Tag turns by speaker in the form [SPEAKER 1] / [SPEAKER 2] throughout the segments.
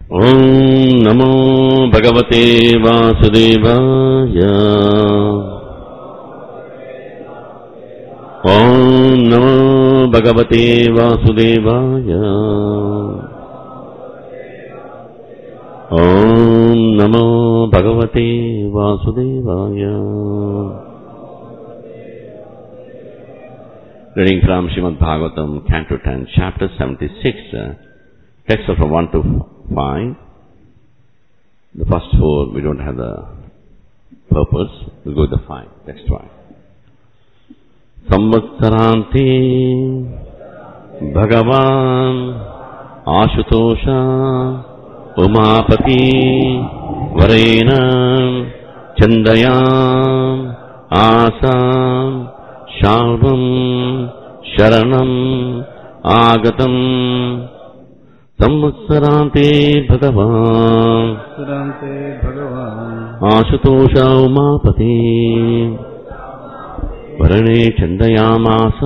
[SPEAKER 1] ॐ नमो भगवते वासुदेवाय ॐ नमो भगवते वासुदेवाय ॐ नमो भगवते वासुदेवाय Reading from Srimad Bhagavatam, Canto 10, Chapter 76, uh, text from 1 to 5. The first four, we don't have the purpose. We'll go with the five. Next one. సంవత్సరాంతే భగవాన్ ఆశుతోష ఉమాపతి వరేణ చందయా ఆసాం శాల్వం శరణం ఆగతం సంవత్సరాంతే భగవాన్
[SPEAKER 2] సురాంతే భగవాన్
[SPEAKER 1] ఆశుతోష ఉమాపతి వరణే చందయామాస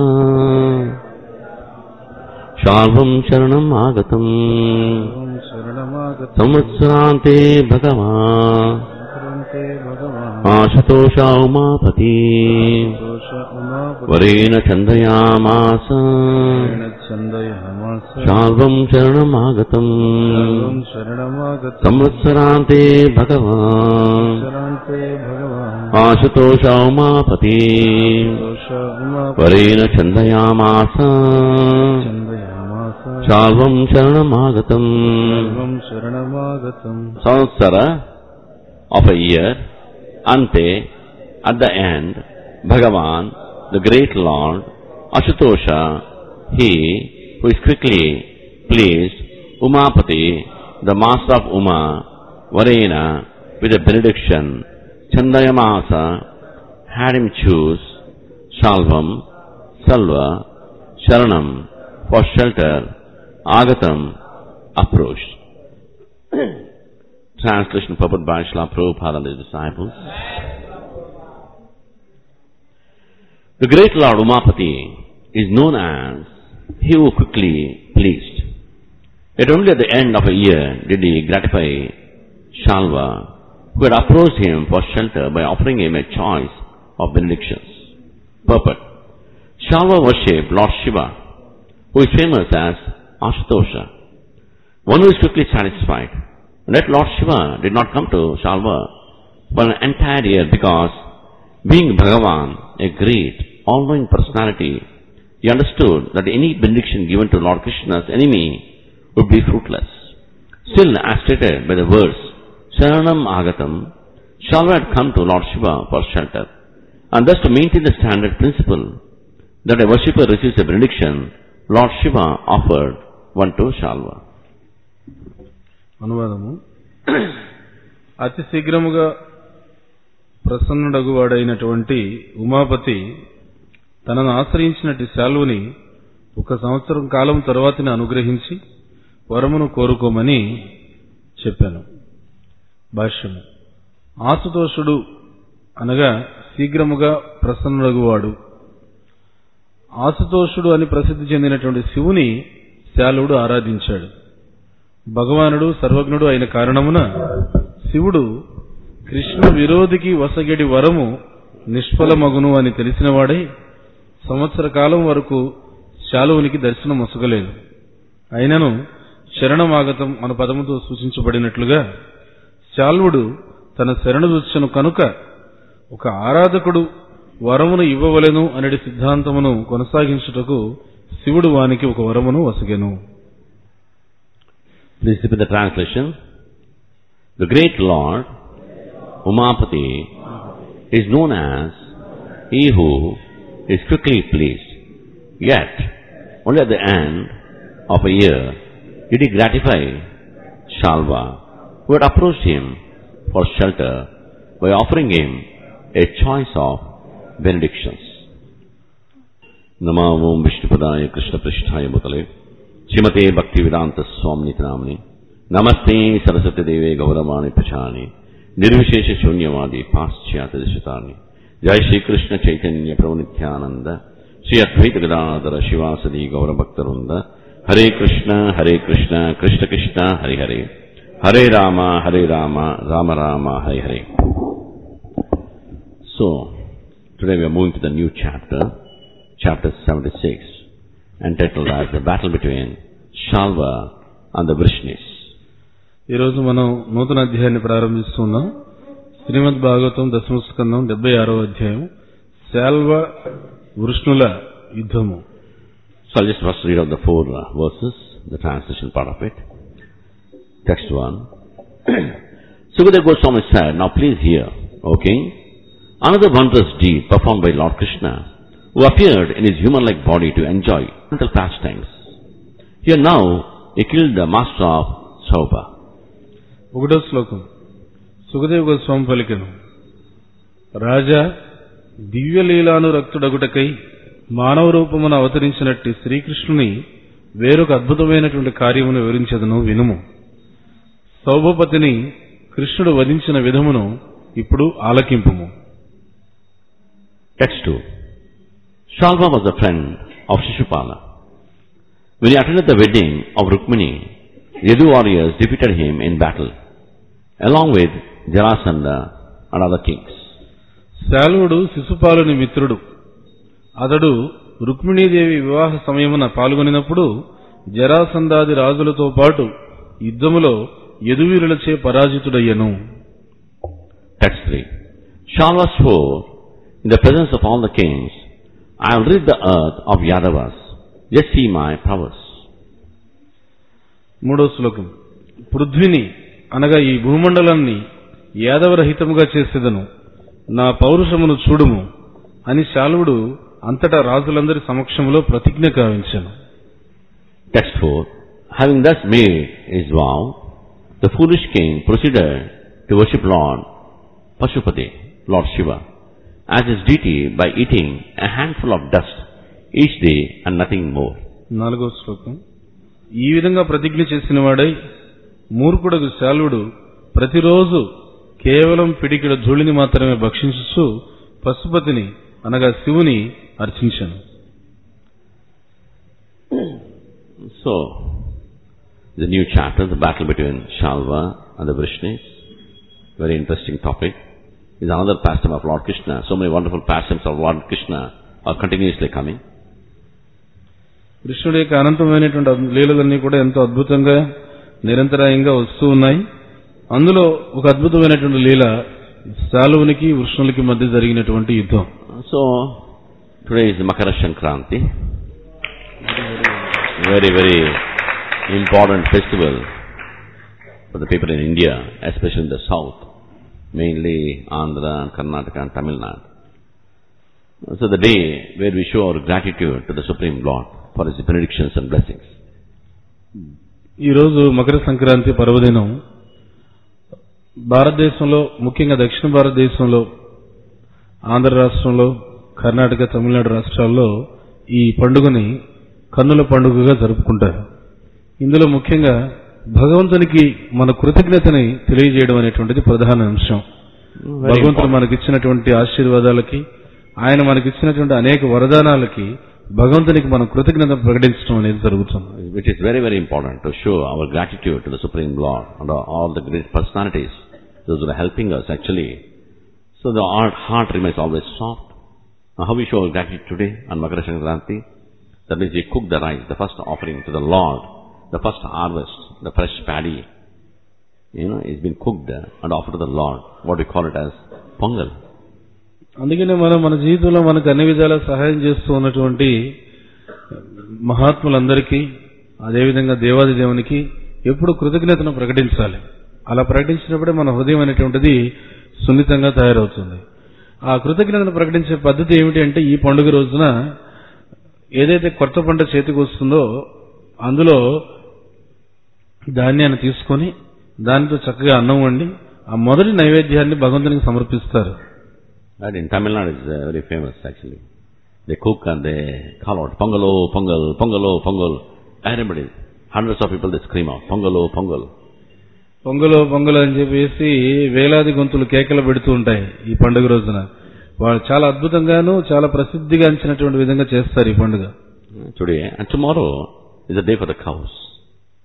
[SPEAKER 1] శాల్వం శరణం ఆగతం
[SPEAKER 2] ఓం శరణమాగత
[SPEAKER 1] సంవత్సరాంతే భగవాన్
[SPEAKER 2] సురాంతే భగవాన్
[SPEAKER 1] ఆశుతోష ఉమాపతి
[SPEAKER 2] దోష ఉమాపతి
[SPEAKER 1] వరేణ చందయామాస
[SPEAKER 2] ఛందయమాస
[SPEAKER 1] శాల్వం శరణం ఆగతం
[SPEAKER 2] సర్వం శరణమాగత
[SPEAKER 1] సంవత్సరాంతే భగవాన్
[SPEAKER 2] శరాంతే భగవాన్
[SPEAKER 1] ఆశుతోష ఉమాపతి
[SPEAKER 2] దోష ఉమాపతి
[SPEAKER 1] వరేణ చందయామాస
[SPEAKER 2] ఛందయమాస
[SPEAKER 1] శాల్వం శరణమాగతం
[SPEAKER 2] సర్వం శరణమాగతం
[SPEAKER 1] సంవత్సర of a year, ante, at the end, Bhagavan, the great Lord, Ashatosha, he who is quickly pleased, Umapati, the master of Uma, Varena, with a benediction, Chandayamasa, had him choose Shalvam, Salva, Sharanam, for shelter, Agatam, approached. Translation purport by Srila Prabhupada and his disciples. The great Lord Umapati is known as he who quickly pleased. Yet only at the end of a year did he gratify Shalva, who had approached him for shelter by offering him a choice of benedictions. Purport. Shalva worshipped Lord Shiva, who is famous as Ashtosha, one who is quickly satisfied. And That Lord Shiva did not come to Shalva for an entire year because being Bhagavan, a great, all-knowing personality, he understood that any benediction given to Lord Krishna's enemy would be fruitless. Still, as stated by the verse, Sharanam Agatam, Shalva had come to Lord Shiva for shelter. And thus to maintain the standard principle that a worshipper receives a benediction, Lord Shiva offered one to Shalva.
[SPEAKER 2] అనువాదము అతి శీఘ్రముగా ప్రసన్నుడగువాడైనటువంటి ఉమాపతి తనను ఆశ్రయించినటి శాల్వుని ఒక సంవత్సరం కాలం తరువాతిని అనుగ్రహించి వరమును కోరుకోమని చెప్పాను భాష్యము ఆసుతోషుడు అనగా శీఘ్రముగా ప్రసన్నుడగువాడు ఆసుతోషుడు అని ప్రసిద్ధి చెందినటువంటి శివుని శాలువుడు ఆరాధించాడు భగవానుడు సర్వజ్ఞుడు అయిన కారణమున శివుడు కృష్ణ విరోధికి వసగడి వరము నిష్ఫలమగును అని తెలిసినవాడై సంవత్సర కాలం వరకు శాలువునికి దర్శనం మొసగలేదు అయినను శరణమాగతం మన పదముతో సూచించబడినట్లుగా శాల్వుడు తన శరణుదృశ్యను కనుక ఒక ఆరాధకుడు వరమును ఇవ్వవలెను అనడి సిద్ధాంతమును కొనసాగించుటకు శివుడు వానికి ఒక వరమును వసగెను
[SPEAKER 1] Please repeat the translation. The great Lord, Umapati, is known as he who is quickly pleased. Yet, only at the end of a year did he gratify Shalva, who had approached him for shelter by offering him a choice of benedictions. नमो ओम विष्णुपदाय कृष्णपृष्ठाय मुतले श्रीमते भक्ति वेदांत स्वामी नामने नमस्ते सरस्वती देवे गौरवाणी प्रचाने निर्विशेष शून्यवादी पाश्चात्य दिशतानि जय श्री कृष्ण चैतन्य प्रभु नित्यानंद श्री अद्वैत गदाधर शिवासदि गौरभक्तवृंद हरे कृष्ण हरे कृष्ण कृष्ण कृष्ण हरे हरे Hare Rama, Hare Rama, Rama Rama, Hare Hare. So, today we are moving to the new chapter, chapter 76, entitled as The Battle Between Shalva and the Vrishnis.
[SPEAKER 2] ఈరోజు మనం నూతన అధ్యాయాన్ని ప్రారంభిస్తున్నాం శ్రీమద్ భాగవతం దశమ స్కందం డెబ్బై ఆరో అధ్యాయం శాల్వ వృష్ణుల యుద్ధము
[SPEAKER 1] So I'll just first read out the four uh, verses, the translation part of it. Text 1. Sukadeva Goswami said, Now please hear, O king, another wondrous deed performed by Lord Krishna, who appeared in his human-like body to enjoy mental pastimes. Here now, he killed the master of Sauba.
[SPEAKER 2] ఒకటో శ్లోకం సుఖదేవ గోస్వామి పలికెను రాజా దివ్యలీలానురక్తుడగుటకై మానవ రూపమున అవతరించినట్టి శ్రీకృష్ణుని వేరొక అద్భుతమైనటువంటి కార్యమును వివరించదను వినుము సౌభపతిని కృష్ణుడు వధించిన విధమును ఇప్పుడు ఆలకింపుము
[SPEAKER 1] Text 2. Shalva was a friend of Shishupala. When he attended the wedding of Rukmini, Yadu warriors defeated him in battle, along with Jarasandha and other kings.
[SPEAKER 2] శాలువుడు శిశుపాలుని మిత్రుడు అతడు రుక్మిణీదేవి వివాహ సమయమున పాల్గొనినప్పుడు జరాసందాది రాజులతో పాటు యుద్ధములో యదువీరులచే పరాజితుడయ్యను
[SPEAKER 1] Text 3. Shalva swore, in the presence of all the kings, I will rid the earth of Yadavas. Just see my prowess.
[SPEAKER 2] మూడో శ్లోకం పృథ్విని అనగా ఈ భూమండలాన్ని యాదవరహితముగా చేసేదను నా పౌరుషమును చూడుము అని శాలువుడు అంతటా రాజులందరి సమక్షంలో ప్రతిజ్ఞ కావించాను
[SPEAKER 1] Text 4. Having thus made his vow, the foolish king proceeded to worship Lord Pashupati, Lord Shiva, as his deity by eating a handful of dust each day and nothing more.
[SPEAKER 2] నాలుగో శ్లోకం ఈ విధంగా ప్రతిజ్ఞ చేసిన వాడై మూర్ఖుడకు శాలువుడు ప్రతిరోజు కేవలం పిడికిడ ధూళిని మాత్రమే భక్షించుచు పశుపతిని అనగా శివుని అర్చించాను
[SPEAKER 1] So, the new chapter, the battle between Shalva and the Vrishnis, very interesting topic, is another pastime of Lord Krishna. So many wonderful pastimes of Lord Krishna are continuously coming.
[SPEAKER 2] కృష్ణుడి యొక్క అనంతమైనటువంటి అద్- లీలలన్నీ కూడా ఎంతో అద్భుతంగా నిరంతరాయంగా వస్తూ ఉన్నాయి అందులో ఒక అద్భుతమైనటువంటి లీల శాలువునికి వృష్ణులకి మధ్య జరిగినటువంటి యుద్ధం
[SPEAKER 1] So, today is Makara Shankranti. Very, very important festival for the people in India, especially in the south, mainly Andhra and Karnataka and Tamil Nadu. So the day where we show our gratitude to the Supreme Lord for His benedictions and blessings.
[SPEAKER 2] ఈరోజు మకర సంక్రాంతి పర్వదినం భారతదేశంలో ముఖ్యంగా దక్షిణ భారతదేశంలో ఆంధ్ర రాష్ట్రంలో కర్ణాటక తమిళనాడు రాష్ట్రాల్లో ఈ పండుగని కన్నుల పండుగగా జరుపుకుంటారు ఇందులో ముఖ్యంగా భగవంతునికి మన కృతజ్ఞతని తెలియజేయడం అనేటువంటిది ప్రధాన అంశం
[SPEAKER 1] Very
[SPEAKER 2] భగవంతుడు
[SPEAKER 1] important.
[SPEAKER 2] మనకిచ్చినటువంటి ఆశీర్వాదాలకి ఆయన మనకిచ్చినటువంటి అనేక వరదానాలకి భగవంతునికి మనం కృతజ్ఞత ప్రకటించడం అనేది జరుగుతుంది
[SPEAKER 1] Which is very, very important to show our gratitude to the Supreme Lord and all the great personalities, those who are helping us actually. So the heart, heart remains always soft. Now how we show our gratitude today on Makara Sankranti? That means we cook the rice, the first offering to the Lord, the first harvest, the fresh paddy. You know, it's been cooked and offered to the Lord. What we call it as pongal.
[SPEAKER 2] అందుకనే మనం మన జీవితంలో మనకు అన్ని విధాలా సహాయం చేస్తూ ఉన్నటువంటి మహాత్ములందరికీ అదేవిధంగా దేవాది దేవునికి ఎప్పుడు కృతజ్ఞతను ప్రకటించాలి అలా ప్రకటించినప్పుడే మన హృదయం అనేటువంటిది సున్నితంగా తయారవుతుంది ఆ కృతజ్ఞతను ప్రకటించే పద్ధతి ఏమిటి అంటే ఈ పండుగ రోజున ఏదైతే కొత్త పంట చేతికి వస్తుందో అందులో ధాన్యాన్ని తీసుకొని దానితో చక్కగా అన్నం వండి ఆ మొదటి నైవేద్యాన్ని భగవంతునికి సమర్పిస్తారు
[SPEAKER 1] That in Tamil Nadu is uh, very famous actually. They cook and they call out Pongalo, Pongal, Pongalo, Pongal. Everybody, hundreds of people they scream out Pongalo, Pongal.
[SPEAKER 2] పొంగలో pongal అని చెప్పేసి వేలాది గొంతులు కేకలు పెడుతూ ఉంటాయి ఈ పండుగ రోజున వాళ్ళు చాలా అద్భుతంగాను చాలా ప్రసిద్ధిగాంచినటువంటి విధంగా చేస్తారు ఈ పండుగ
[SPEAKER 1] Today and tomorrow is a day for the cows.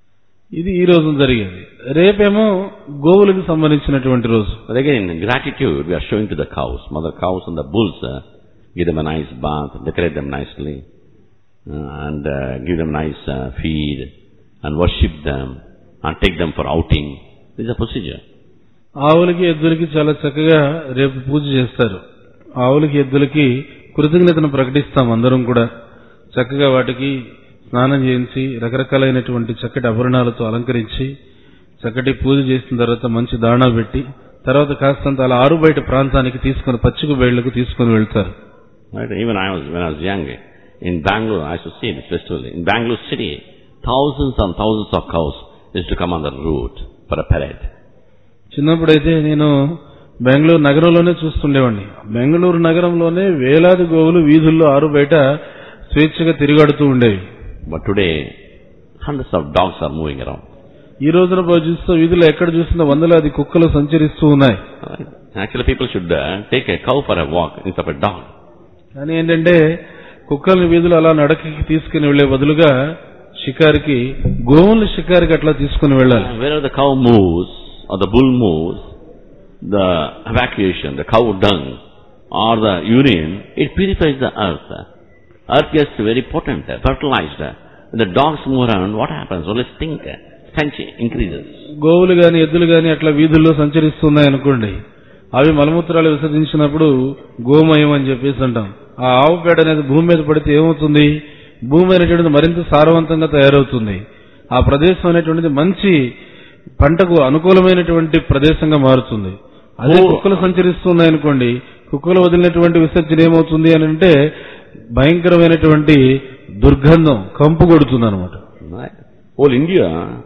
[SPEAKER 2] ఇది ఈ రోజు జరిగేది రేపేమో గోవులకు సంబంధించినటువంటి రోజు
[SPEAKER 1] But again, in gratitude we are showing to the cows, mother cows and the bulls, uh, give them a nice bath, decorate them nicely, uh, and uh, give them nice uh, feed, and worship them, and take them for outing. This is a procedure.
[SPEAKER 2] ఆవులకి ఎద్దులకి చాలా చక్కగా రేపు పూజ చేస్తారు ఆవులకి ఎద్దులకి కృతజ్ఞతను ప్రకటిస్తాం అందరం కూడా చక్కగా వాటికి స్నానం చేయించి రకరకాలైనటువంటి చక్కటి ఆభరణాలతో అలంకరించి చక్కటి పూజ చేసిన తర్వాత మంచి దాణా పెట్టి తర్వాత కాస్తంత అలా ఆరు బయట ప్రాంతానికి తీసుకొని పచ్చిక బయళ్లకు తీసుకొని వెళ్తారు
[SPEAKER 1] Right? Even I was, when I was young, in Bangalore, I used to see this festival. In Bangalore city, thousands and thousands of cows used to come on the route for a parade.
[SPEAKER 2] చిన్నప్పుడైతే నేను బెంగళూరు నగరంలోనే చూస్తుండేవాడిని బెంగళూరు నగరంలోనే వేలాది గోవులు వీధుల్లో ఆరు బయట స్వేచ్ఛగా తిరిగాడుతూ ఉండేవి
[SPEAKER 1] But today, hundreds of dogs are moving around.
[SPEAKER 2] ఈ రోజున పోయి చూస్తే వీధుల్లో ఎక్కడ చూసినా వందలాది కుక్కలు సంచరిస్తూ ఉన్నాయి
[SPEAKER 1] Right? Actually, people should uh, take a cow for a walk instead of a dog.
[SPEAKER 2] కానీ ఏంటంటే కుక్కల్ని వీధులు అలా నడకకి తీసుకుని వెళ్లే బదులుగా షికారికి గోవుల్ని షికారికి అట్లా తీసుకుని వెళ్ళాలి
[SPEAKER 1] Wherever the cow moves or the bull moves, the evacuation, the cow dung or the urine, it purifies the earth. Earth gets very potent, fertilized. When the dogs move around, what happens? Only stink, stench increases.
[SPEAKER 2] గోవులు గాని ఎద్దులు గాని అట్లా వీధుల్లో సంచరిస్తున్నాయి అనుకోండి అవి మలమూత్రాలు విసర్జించినప్పుడు గోమయం అని చెప్పేసి అంటాం ఆ ఆవు పేడ అనేది భూమి మీద పడితే ఏమవుతుంది భూమి అనేటువంటిది మరింత సారవంతంగా తయారవుతుంది ఆ ప్రదేశం అనేటువంటిది మంచి పంటకు అనుకూలమైనటువంటి ప్రదేశంగా మారుతుంది అదే
[SPEAKER 1] ఓ.
[SPEAKER 2] కుక్కలు సంచరిస్తున్నాయి అనుకోండి కుక్కలు వదిలినటువంటి విసర్జన ఏమవుతుంది అని అంటే భయంకరమైనటువంటి దుర్గంధం కంపు కొడుతుంది అనమాట
[SPEAKER 1] Right? Whole India,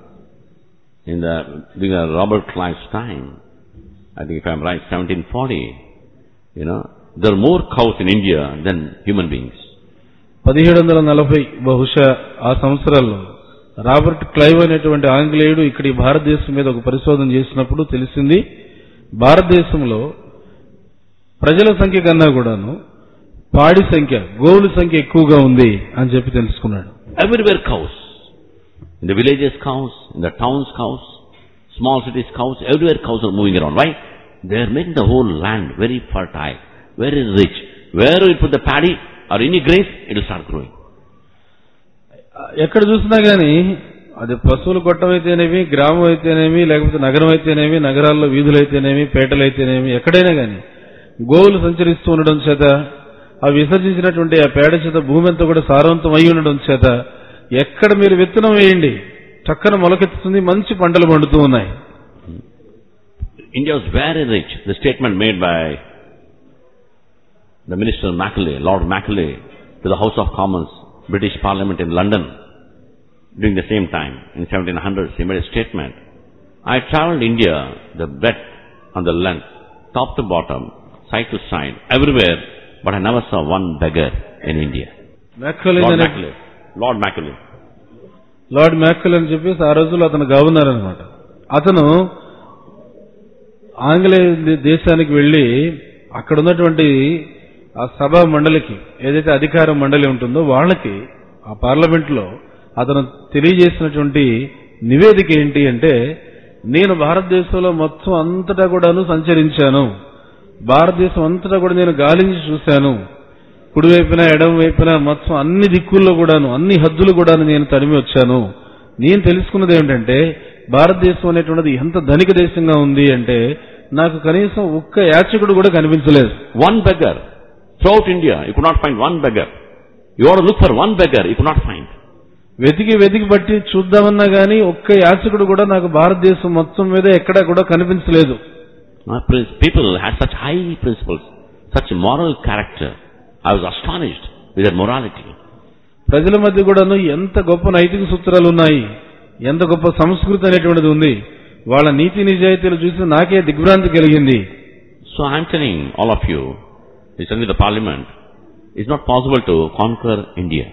[SPEAKER 1] in the, during the Robert Clive's time, I think if I'm right, 1740, you know, there are more cows in India than human beings.
[SPEAKER 2] పదిహేడు వందల నలభై బహుశా ఆ సంవత్సరాల్లో రాబర్ట్ క్లైవ్ అనేటువంటి ఆంగ్లేయుడు ఇక్కడి భారతదేశం మీద ఒక పరిశోధన చేసినప్పుడు తెలిసింది భారతదేశంలో ప్రజల సంఖ్య కన్నా కూడాను పాడి సంఖ్య గోవుల సంఖ్య ఎక్కువగా ఉంది అని చెప్పి తెలుసుకున్నాడు
[SPEAKER 1] Everywhere cows. In the villages cows, in the towns cows, small cities cows, everywhere cows are moving around. Why? They are making the whole land very fertile, very rich. Wherever you put the paddy or any grains, it will start growing.
[SPEAKER 2] ఎక్కడ చూసినా గాని అది పశువులు కొట్టమైతేనేమి గ్రామం అయితేనేమి లేకపోతే నగరం అయితేనేమి నగరాల్లో వీధులు అయితేనేమి పేటలు అయితేనేమి ఎక్కడైనా గాని గోవులు సంచరిస్తూ ఉండడం చేత అవి విసర్జించినటువంటి ఆ పేడ చేత భూమి అంతా కూడా సారవంతం అయి ఉండడం చేత ఎక్కడ మీరు విత్తనం వేయండి చక్కన మొలకెత్తుతుంది మంచి పంటలు పండుతూ ఉన్నాయి
[SPEAKER 1] India was very rich. The statement made by the Minister Macaulay, Lord Macaulay, to the House of Commons, British Parliament in London, during the same time, in 1700s, he made a statement. I travelled India, the breadth and the length, top to bottom, side to side, everywhere, but I never saw one beggar in India.
[SPEAKER 2] Macaulay
[SPEAKER 1] Lord
[SPEAKER 2] అనే-
[SPEAKER 1] Macaulay. Lord Macaulay.
[SPEAKER 2] Lord Macaulay అని చెప్పేసి ఆ రోజుల్లో అతను governor అనమాట అతను ఆంగ్లేయ they- దేశానికి వెళ్లి అక్కడ ఉన్నటువంటి ఆ సభా మండలికి ఏదైతే అధికార మండలి ఉంటుందో వాళ్ళకి ఆ పార్లమెంట్ లో అతను తెలియజేసినటువంటి నివేదిక ఏంటి అంటే నేను భారతదేశంలో మొత్తం అంతటా కూడాను సంచరించాను భారతదేశం అంతటా కూడా నేను గాలించి చూశాను కుడివైపున ఎడమ వైపున మొత్తం అన్ని దిక్కుల్లో కూడాను అన్ని హద్దులు కూడాను నేను తడిమి వచ్చాను నేను తెలుసుకున్నది ఏమిటంటే భారతదేశం అనేటువంటిది ఎంత ధనిక దేశంగా ఉంది అంటే నాకు కనీసం ఒక్క యాచకుడు కూడా కనిపించలేదు
[SPEAKER 1] One beggar. Throughout India, you could not find one beggar. You want to look for one beggar, you could not find.
[SPEAKER 2] వెతికి వెతికి బట్టి చూద్దామన్నా గానీ ఒక్క యాచకుడు కూడా నాకు భారతదేశం మొత్తం మీద ఎక్కడా కూడా కనిపించలేదు
[SPEAKER 1] Uh, prin- People had such high principles, such moral character. I was astonished with their morality.
[SPEAKER 2] ప్రజల మధ్య కూడాను ఎంత గొప్ప నైతిక సూత్రాలు ఉన్నాయి ఎంత గొప్ప సంస్కృతి అనేటువంటిది ఉంది వాళ్ళ నీతి నిజాయితీలు చూసి నాకే దిగ్భ్రాంతి కలిగింది
[SPEAKER 1] So I'm telling all of you, especially the parliament, it's not possible to conquer India.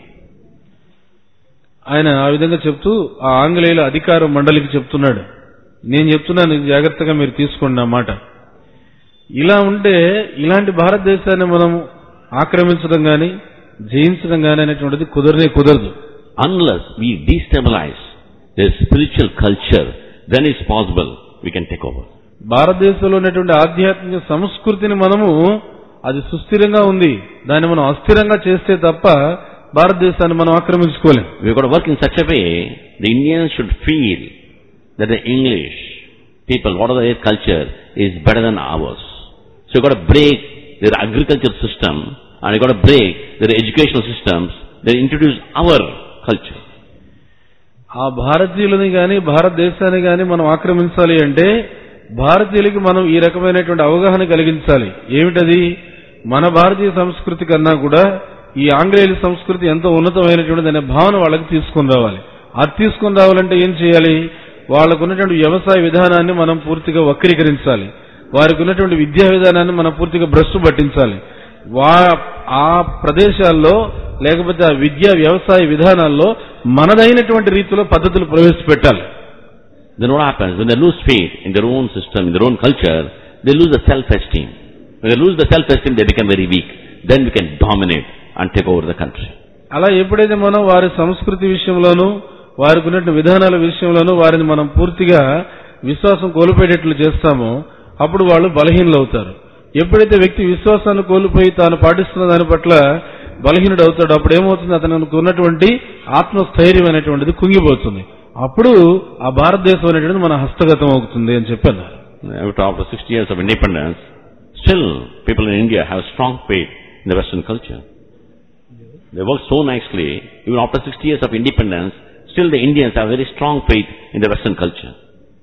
[SPEAKER 2] ఆయన ఆ విధంగా చెప్తూ ఆ ఆంగ్లేయుల అధికార మండలికి చెప్తున్నాడు నేను చెప్తున్నాను ఇది జాగ్రత్తగా మీరు తీసుకోండి నా మాట ఇలా ఉంటే ఇలాంటి భారతదేశాన్ని మనం ఆక్రమించడం గాని జయించడం గాని అనేటువంటిది కుదరనే కుదరదు
[SPEAKER 1] Unless we destabilize their spiritual culture, then it's possible we can take over.
[SPEAKER 2] భారతదేశంలో ఉన్నటువంటి ఆధ్యాత్మిక సంస్కృతిని మనము అది సుస్థిరంగా ఉంది దాన్ని మనం అస్థిరంగా చేస్తే తప్ప భారతదేశాన్ని మనం ఆక్రమించుకోలేం
[SPEAKER 1] We've got to work in such a way, the Indians should feel that the English people, whatever their culture, is better than ours. So you've got to break their agriculture system, and you've got to break their educational systems, then introduce our culture.
[SPEAKER 2] ఆ భారతీయులని గాని భారతదేశాన్ని గాని మనం ఆక్రమించాలి అంటే భారతీయులకి మనం ఈ రకమైనటువంటి అవగాహన కలిగించాలి ఏమిటది మన భారతీయ సంస్కృతి కన్నా కూడా ఈ ఆంగ్లేయుల సంస్కృతి ఎంతో ఉన్నతమైనటువంటిది అనే భావన వాళ్ళకి తీసుకుని రావాలి అది తీసుకుని రావాలంటే ఏం చేయాలి వాళ్ళకు ఉన్నటువంటి వ్యవసాయ విధానాన్ని మనం పూర్తిగా వక్రీకరించాలి వారికి ఉన్నటువంటి విద్యా విధానాన్ని మనం పూర్తిగా భ్రష్టు పట్టించాలి వా ఆ ప్రదేశాల్లో లేకపోతే ఆ విద్యా వ్యవసాయ విధానాల్లో మనదైనటువంటి రీతిలో పద్ధతులు ప్రవేశపెట్టాలి
[SPEAKER 1] Then what happens? When they lose faith in their own system, in their own culture, they lose the self-esteem. When they lose the self-esteem, they become very weak. Then we can dominate and take over the country.
[SPEAKER 2] అలా ఎప్పుడైతే మనం వారి సంస్కృతి విషయంలోనూ వారికి ఉన్నటువంటి విధానాల విషయంలోనూ వారిని మనం పూర్తిగా విశ్వాసం కోల్పోయేటట్లు చేస్తామో అప్పుడు వాళ్ళు బలహీనులు అవుతారు ఎప్పుడైతే వ్యక్తి విశ్వాసాన్ని కోల్పోయి తాను పాటిస్తున్న దాని పట్ల బలహీనుడు అవుతాడో అప్పుడు ఏమవుతుంది అతనికి ఉన్నటువంటి ఆత్మస్థైర్యం అనేటువంటిది కుంగిపోతుంది అప్పుడు ఆ భారతదేశం అనేటువంటిది మన హస్తగతం అవుతుంది అని చెప్పాను
[SPEAKER 1] After after 60 years of independence, still people in India have strong faith in the Western culture. They work so nicely, even after 60 years of independence, still the Indians have very strong faith in the Western culture.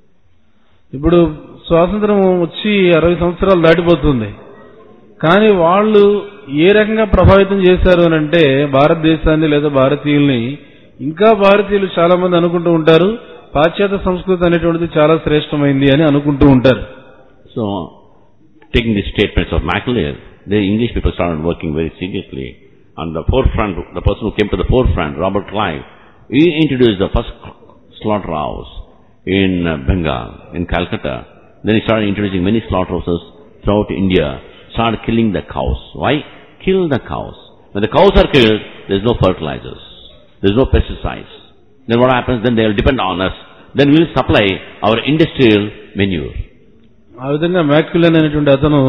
[SPEAKER 2] ఇప్పుడు స్వాతంత్రం వచ్చి అరవై సంవత్సరాలు దాటిపోతుంది కానీ వాళ్ళు ఏ రకంగా ప్రభావితం చేశారు అని అంటే భారతదేశాన్ని లేదా భారతీయుల్ని ఇంకా భారతీయులు చాలా మంది అనుకుంటూ ఉంటారు పాశ్చాత్య సంస్కృతి అనేటువంటిది చాలా శ్రేష్టమైంది అని అనుకుంటూ ఉంటారు
[SPEAKER 1] So, taking the statements of Macaulay, the English people started working very seriously. On the forefront, the person who came to the forefront, Robert Clive, he introduced the first slaughterhouse in uh, Bengal, in Calcutta. Then he started introducing many slaughterhouses throughout India, started killing the cows. Why? Kill the cows. When the cows are killed, there's no fertilizers. There's no pesticides. Then what happens? Then they'll depend on us. Then we'll supply our industrial manure.
[SPEAKER 2] ఆ విధంగా మ్యాక్యులన్ అనేటువంటి అతను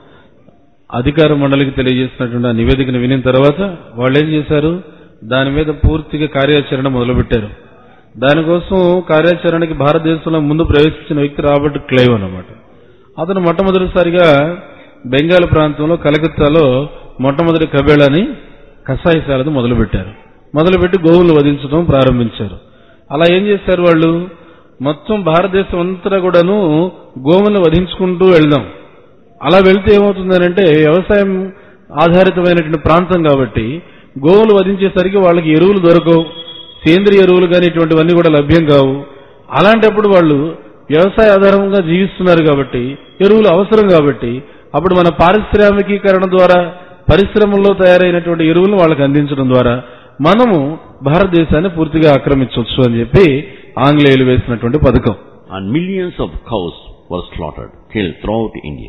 [SPEAKER 2] అధికార మండలికి తెలియజేసినటువంటి ఆ నివేదికను వినిన తర్వాత వాళ్ళు ఏం చేశారు దాని మీద పూర్తిగా కార్యాచరణ మొదలుపెట్టారు దానికోసం కార్యాచరణకి భారతదేశంలో ముందు ప్రవేశించిన వ్యక్తి రాబర్ట్ క్లైవ్ అన్నమాట అతను మొట్టమొదటిసారిగా బెంగాల్ ప్రాంతంలో కలకత్తాలో మొట్టమొదటి కబేళాని కషాయశాలను మొదలుపెట్టారు మొదలుపెట్టి గోవులు వధించడం ప్రారంభించారు అలా ఏం చేశారు వాళ్ళు మొత్తం భారతదేశం అంతటా కూడాను గోవులను వధించుకుంటూ వెళ్దాం అలా వెళ్తే ఏమవుతుందనంటే వ్యవసాయం ఆధారితమైనటువంటి ప్రాంతం కాబట్టి గోవులు వధించేసరికి వాళ్ళకి ఎరువులు దొరకవు సేంద్రియ ఎరువులు కానీ ఇటువంటివన్నీ కూడా లభ్యం కావు అలాంటప్పుడు వాళ్ళు వ్యవసాయ ఆధారంగా జీవిస్తున్నారు కాబట్టి ఎరువులు అవసరం కాబట్టి అప్పుడు మన పారిశ్రామికీకరణ ద్వారా పరిశ్రమల్లో తయారైనటువంటి ఎరువులను వాళ్ళకి అందించడం ద్వారా మనము భారతదేశాన్ని పూర్తిగా ఆక్రమించవచ్చు అని చెప్పి ఆంగ్లేయులు వేసినటువంటి పథకం
[SPEAKER 1] And millions of cows were slaughtered, killed throughout India.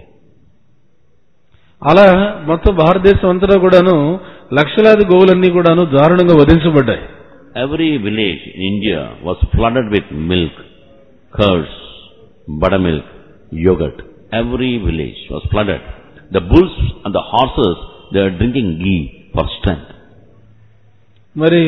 [SPEAKER 2] అలా మొత్తం భారతదేశం అంతటా కూడాను లక్షలాది గోవులన్నీ కూడాను దారుణంగా వధించబడ్డాయి
[SPEAKER 1] Every village in India was flooded with milk, curds, buttermilk, yogurt. Every village was flooded. The bulls and the horses, they were drinking ghee for strength.
[SPEAKER 2] మరి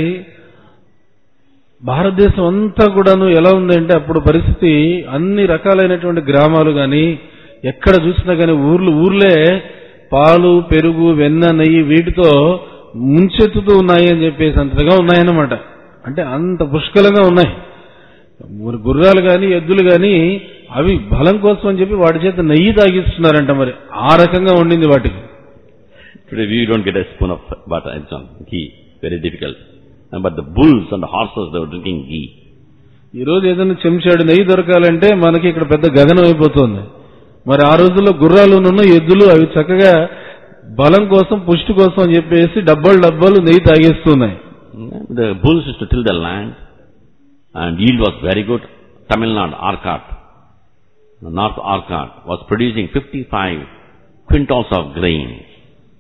[SPEAKER 2] భారతదేశం అంతా కూడాను ఎలా ఉందంటే అప్పుడు పరిస్థితి అన్ని రకాలైనటువంటి గ్రామాలు గాని ఎక్కడ చూసినా గాని ఊర్లు ఊర్లే పాలు పెరుగు వెన్న నెయ్యి వీటితో ముంచెత్తుతూ ఉన్నాయి అని చెప్పేసి అంతగా ఉన్నాయన్నమాట అంటే అంత పుష్కలంగా ఉన్నాయి మరి గుర్రాలు గాని ఎద్దులు గాని అవి బలం కోసం అని చెప్పి వాటి చేత నెయ్యి తాగిస్తున్నారంట మరి ఆ రకంగా ఉండింది వాటికి
[SPEAKER 1] Today we don't get a spoon of butter and some ghee. Very difficult. And But the bulls and the horses, they were drinking ghee.
[SPEAKER 2] ఈ రోజు ఏదైనా చెంచాడు నెయ్యి దొరకాలంటే మనకి ఇక్కడ పెద్ద గగనం అయిపోతుంది మరి ఆ రోజుల్లో గుర్రాలునున్న ఎద్దులు అవి చక్కగా బలం కోసం పుష్టి కోసం అని చెప్పేసి డబ్బాలు డబ్బాలు నెయ్యి తాగేస్తున్నాయి
[SPEAKER 1] The bulls used to till the land and yield was very good. Tamil Nadu, Arcot, North Arcot was producing 55 quintals of grain.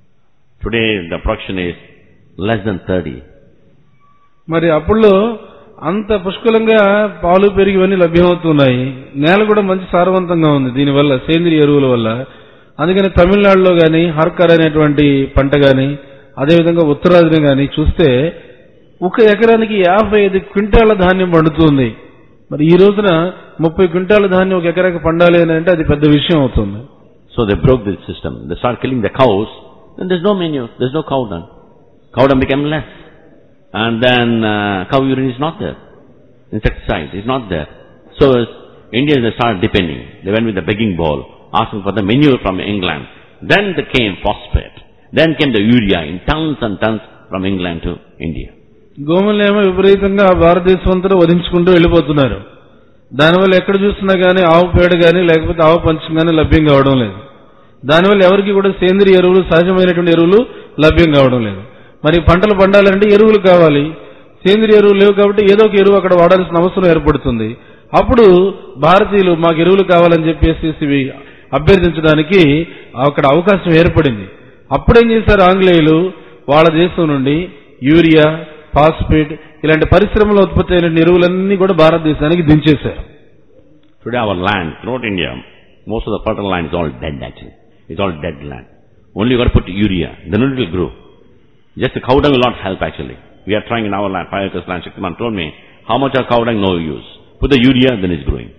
[SPEAKER 1] Today the production is less than 30.
[SPEAKER 2] మరి అప్పుల్లో అంత పుష్కలంగా పాలు పెరిగి ఇవన్నీ లభ్యమవుతున్నాయి నేల కూడా మంచి సారవంతంగా ఉంది దీనివల్ల సేంద్రియ ఎరువుల వల్ల అందుకని తమిళనాడులో గాని హర్కర్ అనేటువంటి పంట గాని అదేవిధంగా ఉత్తరాదిని గాని చూస్తే ఒక ఎకరానికి యాభై ఐదు క్వింటాల ధాన్యం పండుతుంది మరి ఈ రోజున ముప్పై క్వింటాల ధాన్యం ఒక ఎకరాకి పండాలి అని అంటే అది పెద్ద విషయం అవుతుంది
[SPEAKER 1] So they broke this system. They start killing the cows, then there's no menu, there's no cow dung. Cow dung became less. And then uh, cow urine is not there. Insecticide is not there. So as Indians they started depending. They went with the begging bowl, asking for the manure from England. Then there came phosphate. Then came the urea in tons and tons from England to India.
[SPEAKER 2] గోవులనేమో విపరీతంగా భారతదేశం అంతా వధించుకుంటూ వెళ్ళిపోతున్నారు దానివల్ల ఎక్కడ చూసినా గానీ ఆవు పేడ గానీ లేకపోతే ఆవు పంచం గానీ లభ్యం కావడం లేదు దానివల్ల ఎవరికి కూడా సేంద్రియ ఎరువులు సహజమైనటువంటి ఎరువులు లభ్యం కావడం లేదు మరి పంటలు పండాలంటే ఎరువులు కావాలి సేంద్రియ ఎరువులు లేవు కాబట్టి ఏదో ఒక ఎరువు అక్కడ వాడాల్సిన అవసరం ఏర్పడుతుంది అప్పుడు భారతీయులు మాకు ఎరువులు కావాలని చెప్పేసి ఇవి అభ్యర్థించడానికి అక్కడ అవకాశం ఏర్పడింది అప్పుడేం చేశారు ఆంగ్లేయులు వాళ్ళ దేశం నుండి యూరియా ఫాస్ఫేట్ ఇలాంటి పరిశ్రమల ఉత్పత్తి అయిన ఎరువులన్నీ కూడా భారతదేశానికి దించేశారు
[SPEAKER 1] Today our land, throughout India, most of the fertile land is all dead actually. It's all dead land. Only you got to put urea, then only it will grow. Just the cow dung will not help actually. We are trying in our land, five acres land, Shaktiman told me, how much of cow dung, no use. Put the urea, then it's growing.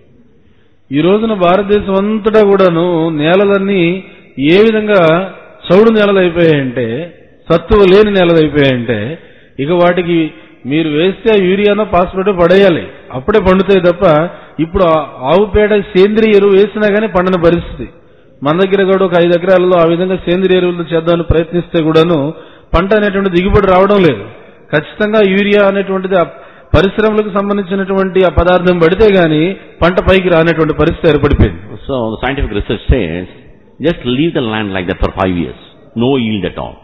[SPEAKER 2] ఈ రోజున భారతదేశం అంతటా కూడాను నేలలన్నీ ఏ విధంగా చౌడు నేలలు అయిపోయాయంటే సత్తువ లేని నేలలు అయిపోయాయంటే ఇక వాటికి మీరు వేస్తే ఆ యూరియానో పాస్పేటో పడేయాలి అప్పుడే పండుతాయి తప్ప ఇప్పుడు ఆ ఆవు పేడ సేంద్రియ ఎరువు వేసినా గానీ పండని పరిస్థితి మన దగ్గర కూడా ఒక ఐదు ఎకరాలలో ఆ విధంగా సేంద్రియ ఎరువులు చేద్దామని ప్రయత్నిస్తే కూడాను పంట అనేటువంటి దిగుబడి రావడం లేదు ఖచ్చితంగా యూరియా అనేటువంటిది ఆ పరిశ్రమలకు సంబంధించినటువంటి ఆ పదార్థం పడితే గాని పంట పైకి రానటువంటి పరిస్థితి ఏర్పడిపోయింది
[SPEAKER 1] So the scientific research says, just leave the land like that for five years. No yield at all.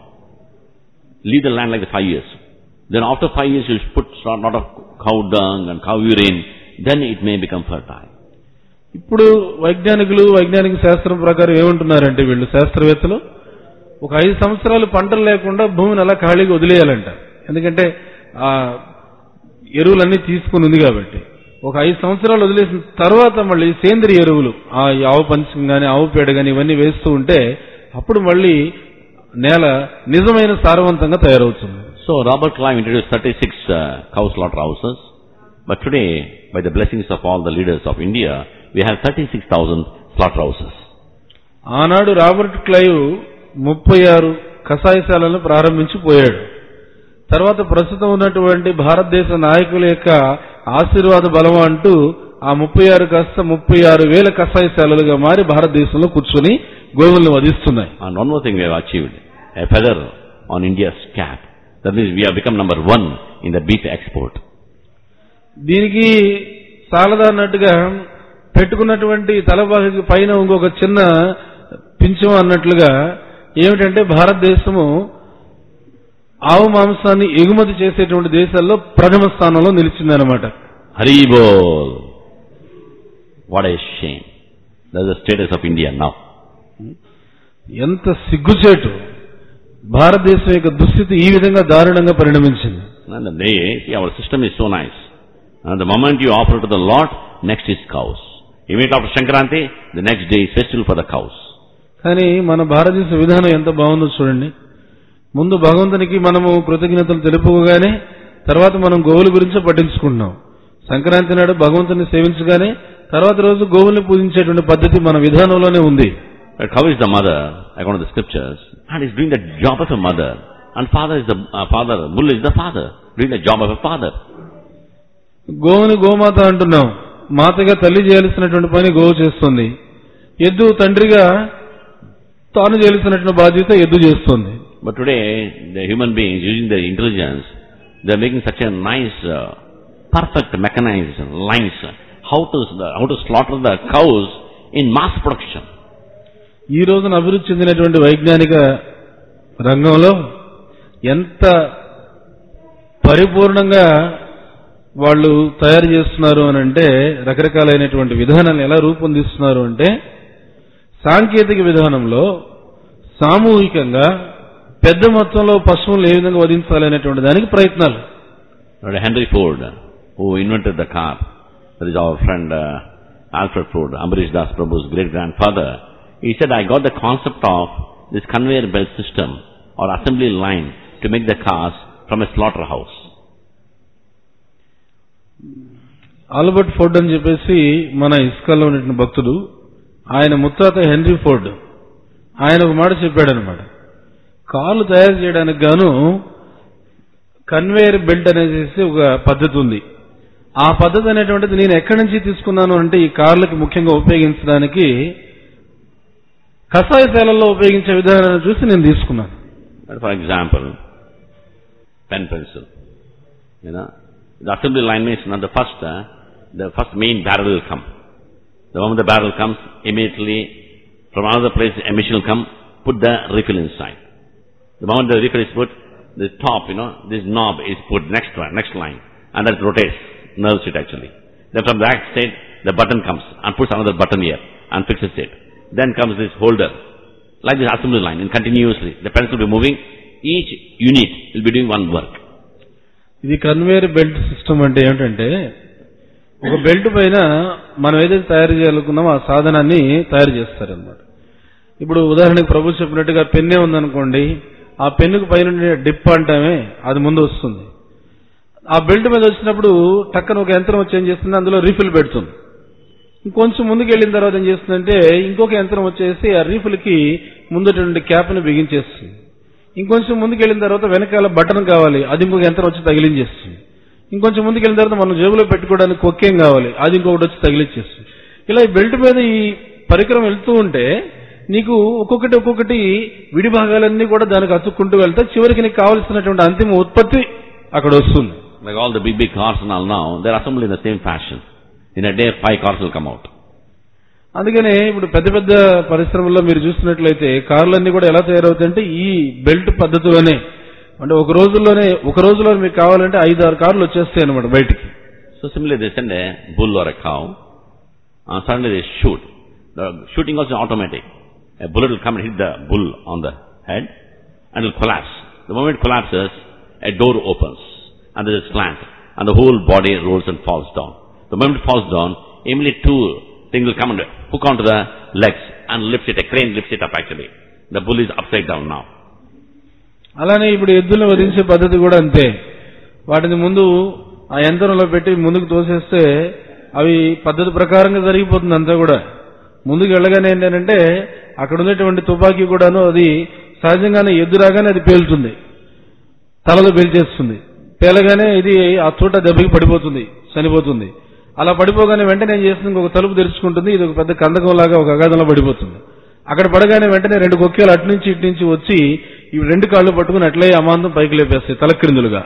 [SPEAKER 1] Leave the land like that five years. Then after five years you put a lot of cow dung and cow urine, then it may become fertile.
[SPEAKER 2] ఇప్పుడు వైజ్ఞానికులు వైజ్ఞానిక శాస్త్రం ప్రకారం ఏమంటున్నారంటే వీళ్ళు శాస్త్రవేత్తలు ఒక ఐదు సంవత్సరాలు పంటలు లేకుండా భూమిని అలా ఖాళీగా వదిలేయాలంట ఎందుకంటే ఆ ఎరువులన్నీ తీసుకుని ఉంది కాబట్టి ఒక ఐదు సంవత్సరాలు వదిలేసిన తర్వాత మళ్ళీ సేంద్రియ ఎరువులు ఆ ఈ ఆవు పంచకం గాని ఆవు పేడ గాని ఇవన్నీ వేస్తూ ఉంటే అప్పుడు మళ్ళీ నేల నిజమైన సారవంతంగా తయారవుతుంది
[SPEAKER 1] So Robert Clive introduced 36 uh, cow slaughterhouses, but today, by the blessings of all the leaders of India, we have 36,000 slaughterhouses.
[SPEAKER 2] ఆనాడు రాబర్ట్ క్లైవ్ ముప్పై ఆరు కషాయశాలను ప్రారంభించి పోయాడు తర్వాత ప్రస్తుతం ఉన్నటువంటి భారతదేశ నాయకుల యొక్క ఆశీర్వాద బలం అంటూ ఆ ముప్పై ఆరు కాస్త ముప్పై ఆరు వేల కషాయశాలలుగా మారి భారతదేశంలో కూర్చొని గోవులను వధిస్తున్నాయి
[SPEAKER 1] And one more thing we have achieved, a feather on India's cap. That means we have become number one in the beef export.
[SPEAKER 2] దీనికి సాలదన్నట్టుగా పెట్టుకున్నటువంటి తలబాకి పైన ఇంకొక చిన్న పింఛం అన్నట్లుగా ఏమిటంటే భారతదేశము ఆవు మాంసాన్ని ఎగుమతి చేసేటువంటి దేశాల్లో ప్రథమ స్థానంలో నిలిచిందనమాట
[SPEAKER 1] Haribol! What a shame. That's the status of India now.
[SPEAKER 2] ఎంత సిగ్గుచేటు భారతదేశం యొక్క దుస్థితి ఈ విధంగా దారుణంగా పరిణమించింది
[SPEAKER 1] And the day, see, our system is so nice. And the moment you offer to the Lord, next is cows. Immediately after Shankranti, the next day is festival for the cows.
[SPEAKER 2] కానీ మన భారతదేశ విధానం ఎంత బాగుందో చూడండి ముందు భగవంతునికి మనము కృతజ్ఞతలు తెలుపుకోగానే తర్వాత మనం గోవుల గురించి పట్టించుకుంటున్నాం సంక్రాంతి నాడు భగవంతుని సేవించగానే తర్వాత రోజు గోవుల్ని పూజించేటువంటి పద్ధతి మన విధానంలోనే ఉంది
[SPEAKER 1] But cow is the mother, according to the scriptures, and is doing the job of a mother. And father is the uh, father, bull is the father, doing the job of a father.
[SPEAKER 2] గోవుని గోమాత అంటున్నాం మాతగా తల్లి చేయాల్సినటువంటి పని గోవు చేస్తుంది ఎద్దు తండ్రిగా తాను చేయాల్సినటువంటి బాధ్యత ఎద్దు చేస్తుంది
[SPEAKER 1] But today, the human beings using their intelligence, they are making such a nice, uh, perfect mechanized lines, how to, how to slaughter the cows in mass production.
[SPEAKER 2] ఈ రోజున అభివృద్ధి చెందినటువంటి వైజ్ఞానిక రంగంలో ఎంత పరిపూర్ణంగా వాళ్ళు తయారు చేస్తున్నారు అని అంటే రకరకాలైనటువంటి విధానాలను ఎలా రూపొందిస్తున్నారు అంటే సాంకేతిక విధానంలో సామూహికంగా పెద్ద మొత్తంలో పశువులు ఏ విధంగా వధించాలనేటువంటి దానికి ప్రయత్నాలు
[SPEAKER 1] But Henry Ford who invented the car, that is our friend uh, Alfred Ford, Ambarish Das Prabhu's great-grandfather, he said, I got the concept of this conveyor belt system or assembly line to make the cars from a slaughterhouse.
[SPEAKER 2] Albert Ford అని చెప్పేసి మన ఇస్కాలో ఉన్నటువంటి భక్తుడు ఆయన ముత్తాత henry Ford ఆయన ఒక మాట చెప్పాడు అనమాట కార్లు తయారు చేయడానికి గాను కన్వేయర్ బెల్ట్ అనేసి ఒక పద్ధతి ఉంది ఆ పద్ధతి అనేటువంటిది నేను ఎక్కడి నుంచి తీసుకున్నాను అంటే ఈ కార్లకి ముఖ్యంగా ఉపయోగించడానికి కషాయశాలల్లో ఉపయోగించే విధానాన్ని చూసి నేను తీసుకున్నాను
[SPEAKER 1] But for example, pen pencil. You know, the assembly line means not the first, uh, the first main barrel will come. The moment the barrel comes, immediately from another place a machine will come, put the refill inside. The moment the refill is put, the top, you know, this knob is put next one, next line, and that rotates, nerves it actually. Then from that side, the button comes and puts another button here and fixes it. Then comes this holder, like this assembly line, and continuously the pencil will be moving. Each unit will be doing one work.
[SPEAKER 2] ఇది conveyor belt system అంటే ఏమిటంటే ఒక belt పైన మనం ఏదైతే తయారు చేయాలనుకున్నామో ఆ సాధనాన్ని తయారు చేస్తారనమాట ఇప్పుడు ఉదాహరణకి ప్రభు చెప్పినట్టుగా పెన్నే ఉందనుకోండి ఆ పెన్నుకు పైన ఉండే డిప్ అంటామే అది ముందు వస్తుంది ఆ బెల్ట్ మీద వచ్చినప్పుడు టక్కన ఒక యంత్రం వచ్చి ఏం చేస్తుంది అందులో రీఫిల్ పెడుతుంది ఇంకొంచెం ముందుకు వెళ్ళిన తర్వాత ఏం చేస్తుందంటే ఇంకొక యంత్రం వచ్చేసి ఆ రీఫిల్కి ముందటువంటి క్యాప్ని బిగించేస్తుంది ఇంకొంచెం ముందుకు వెళ్ళిన తర్వాత వెనకాల బటన్ కావాలి అది ఇంకొక యంత్రం వచ్చి తగిలించేస్తుంది ఇంకొంచెం ముందుకు వెళ్ళిన తర్వాత మనం జేబులో పెట్టుకోవడానికి కొక్కేం కావాలి అది ఇంకొకటి వచ్చి తగిలించేస్తుంది ఇలా ఈ బెల్ట్ మీద ఈ పరికరం వెళ్తూ ఉంటే నీకు ఒక్కొక్కటి ఒక్కొక్కటి విడి భాగాలన్నీ కూడా దానికి అతుక్కుంటూ వెళ్తే చివరికి నీకు కావలసినటువంటి అంతిమ ఉత్పత్తి అక్కడ వస్తుంది
[SPEAKER 1] Like all the big, big cars and all now, they're assembled in the same fashion. In a day, five cars will come out.
[SPEAKER 2] అందుకనే ఇప్పుడు పెద్ద పెద్ద పరిశ్రమల్లో మీరు చూస్తున్నట్లయితే కార్లన్నీ కూడా ఎలా తయారవుతాయంటే ఈ బెల్ట్ పద్ధతిలోనే అంటే ఒక రోజుల్లోనే ఒక రోజులో మీకు కావాలంటే ఐదు ఆరు కార్లు వచ్చేస్తాయి అనమాట బయటికి
[SPEAKER 1] So similarly, they send a bull or a cow, and suddenly they shoot. The shooting also automatic. A bullet will come and hit the bull on the head, and it will collapse. The moment it collapses, a door opens, and there is a slant, and the whole body rolls and falls down. The moment it falls down, immediately two things will come and hook onto the legs and lifts it. A crane lifts it up actually. The bull is upside down now.
[SPEAKER 2] అలానే ఇప్పుడు ఎద్దులను వధించే పద్ధతి కూడా అంతే వాటిని ముందు ఆ యంత్రంలో పెట్టి ముందుకు తోసేస్తే అవి పద్ధతి ప్రకారంగా జరిగిపోతుంది అంతా కూడా ముందుకు వెళ్ళగానే ఏంటంటే అక్కడ ఉన్నటువంటి తుపాకీ కూడాను అది సహజంగానే ఎద్దు రాగానే అది పేలుతుంది తలలో పేల్చేస్తుంది పేలగానే ఇది ఆ చోట దెబ్బకి పడిపోతుంది చనిపోతుంది అలా పడిపోగానే వెంటనే ఏం చేస్తుంది ఇంకొక తలుపు తెరుచుకుంటుంది ఇది ఒక పెద్ద కందకం లాగా ఒక అగాధంలో పడిపోతుంది అక్కడ పడగానే వెంటనే రెండు కొక్కేలు అటు నుంచి ఇటు నుంచి వచ్చి ఈ రెండు కాళ్ళు పట్టుకుని అట్లే అమాంతం పైకి లేపేస్తాయి తలక్రిందులుగా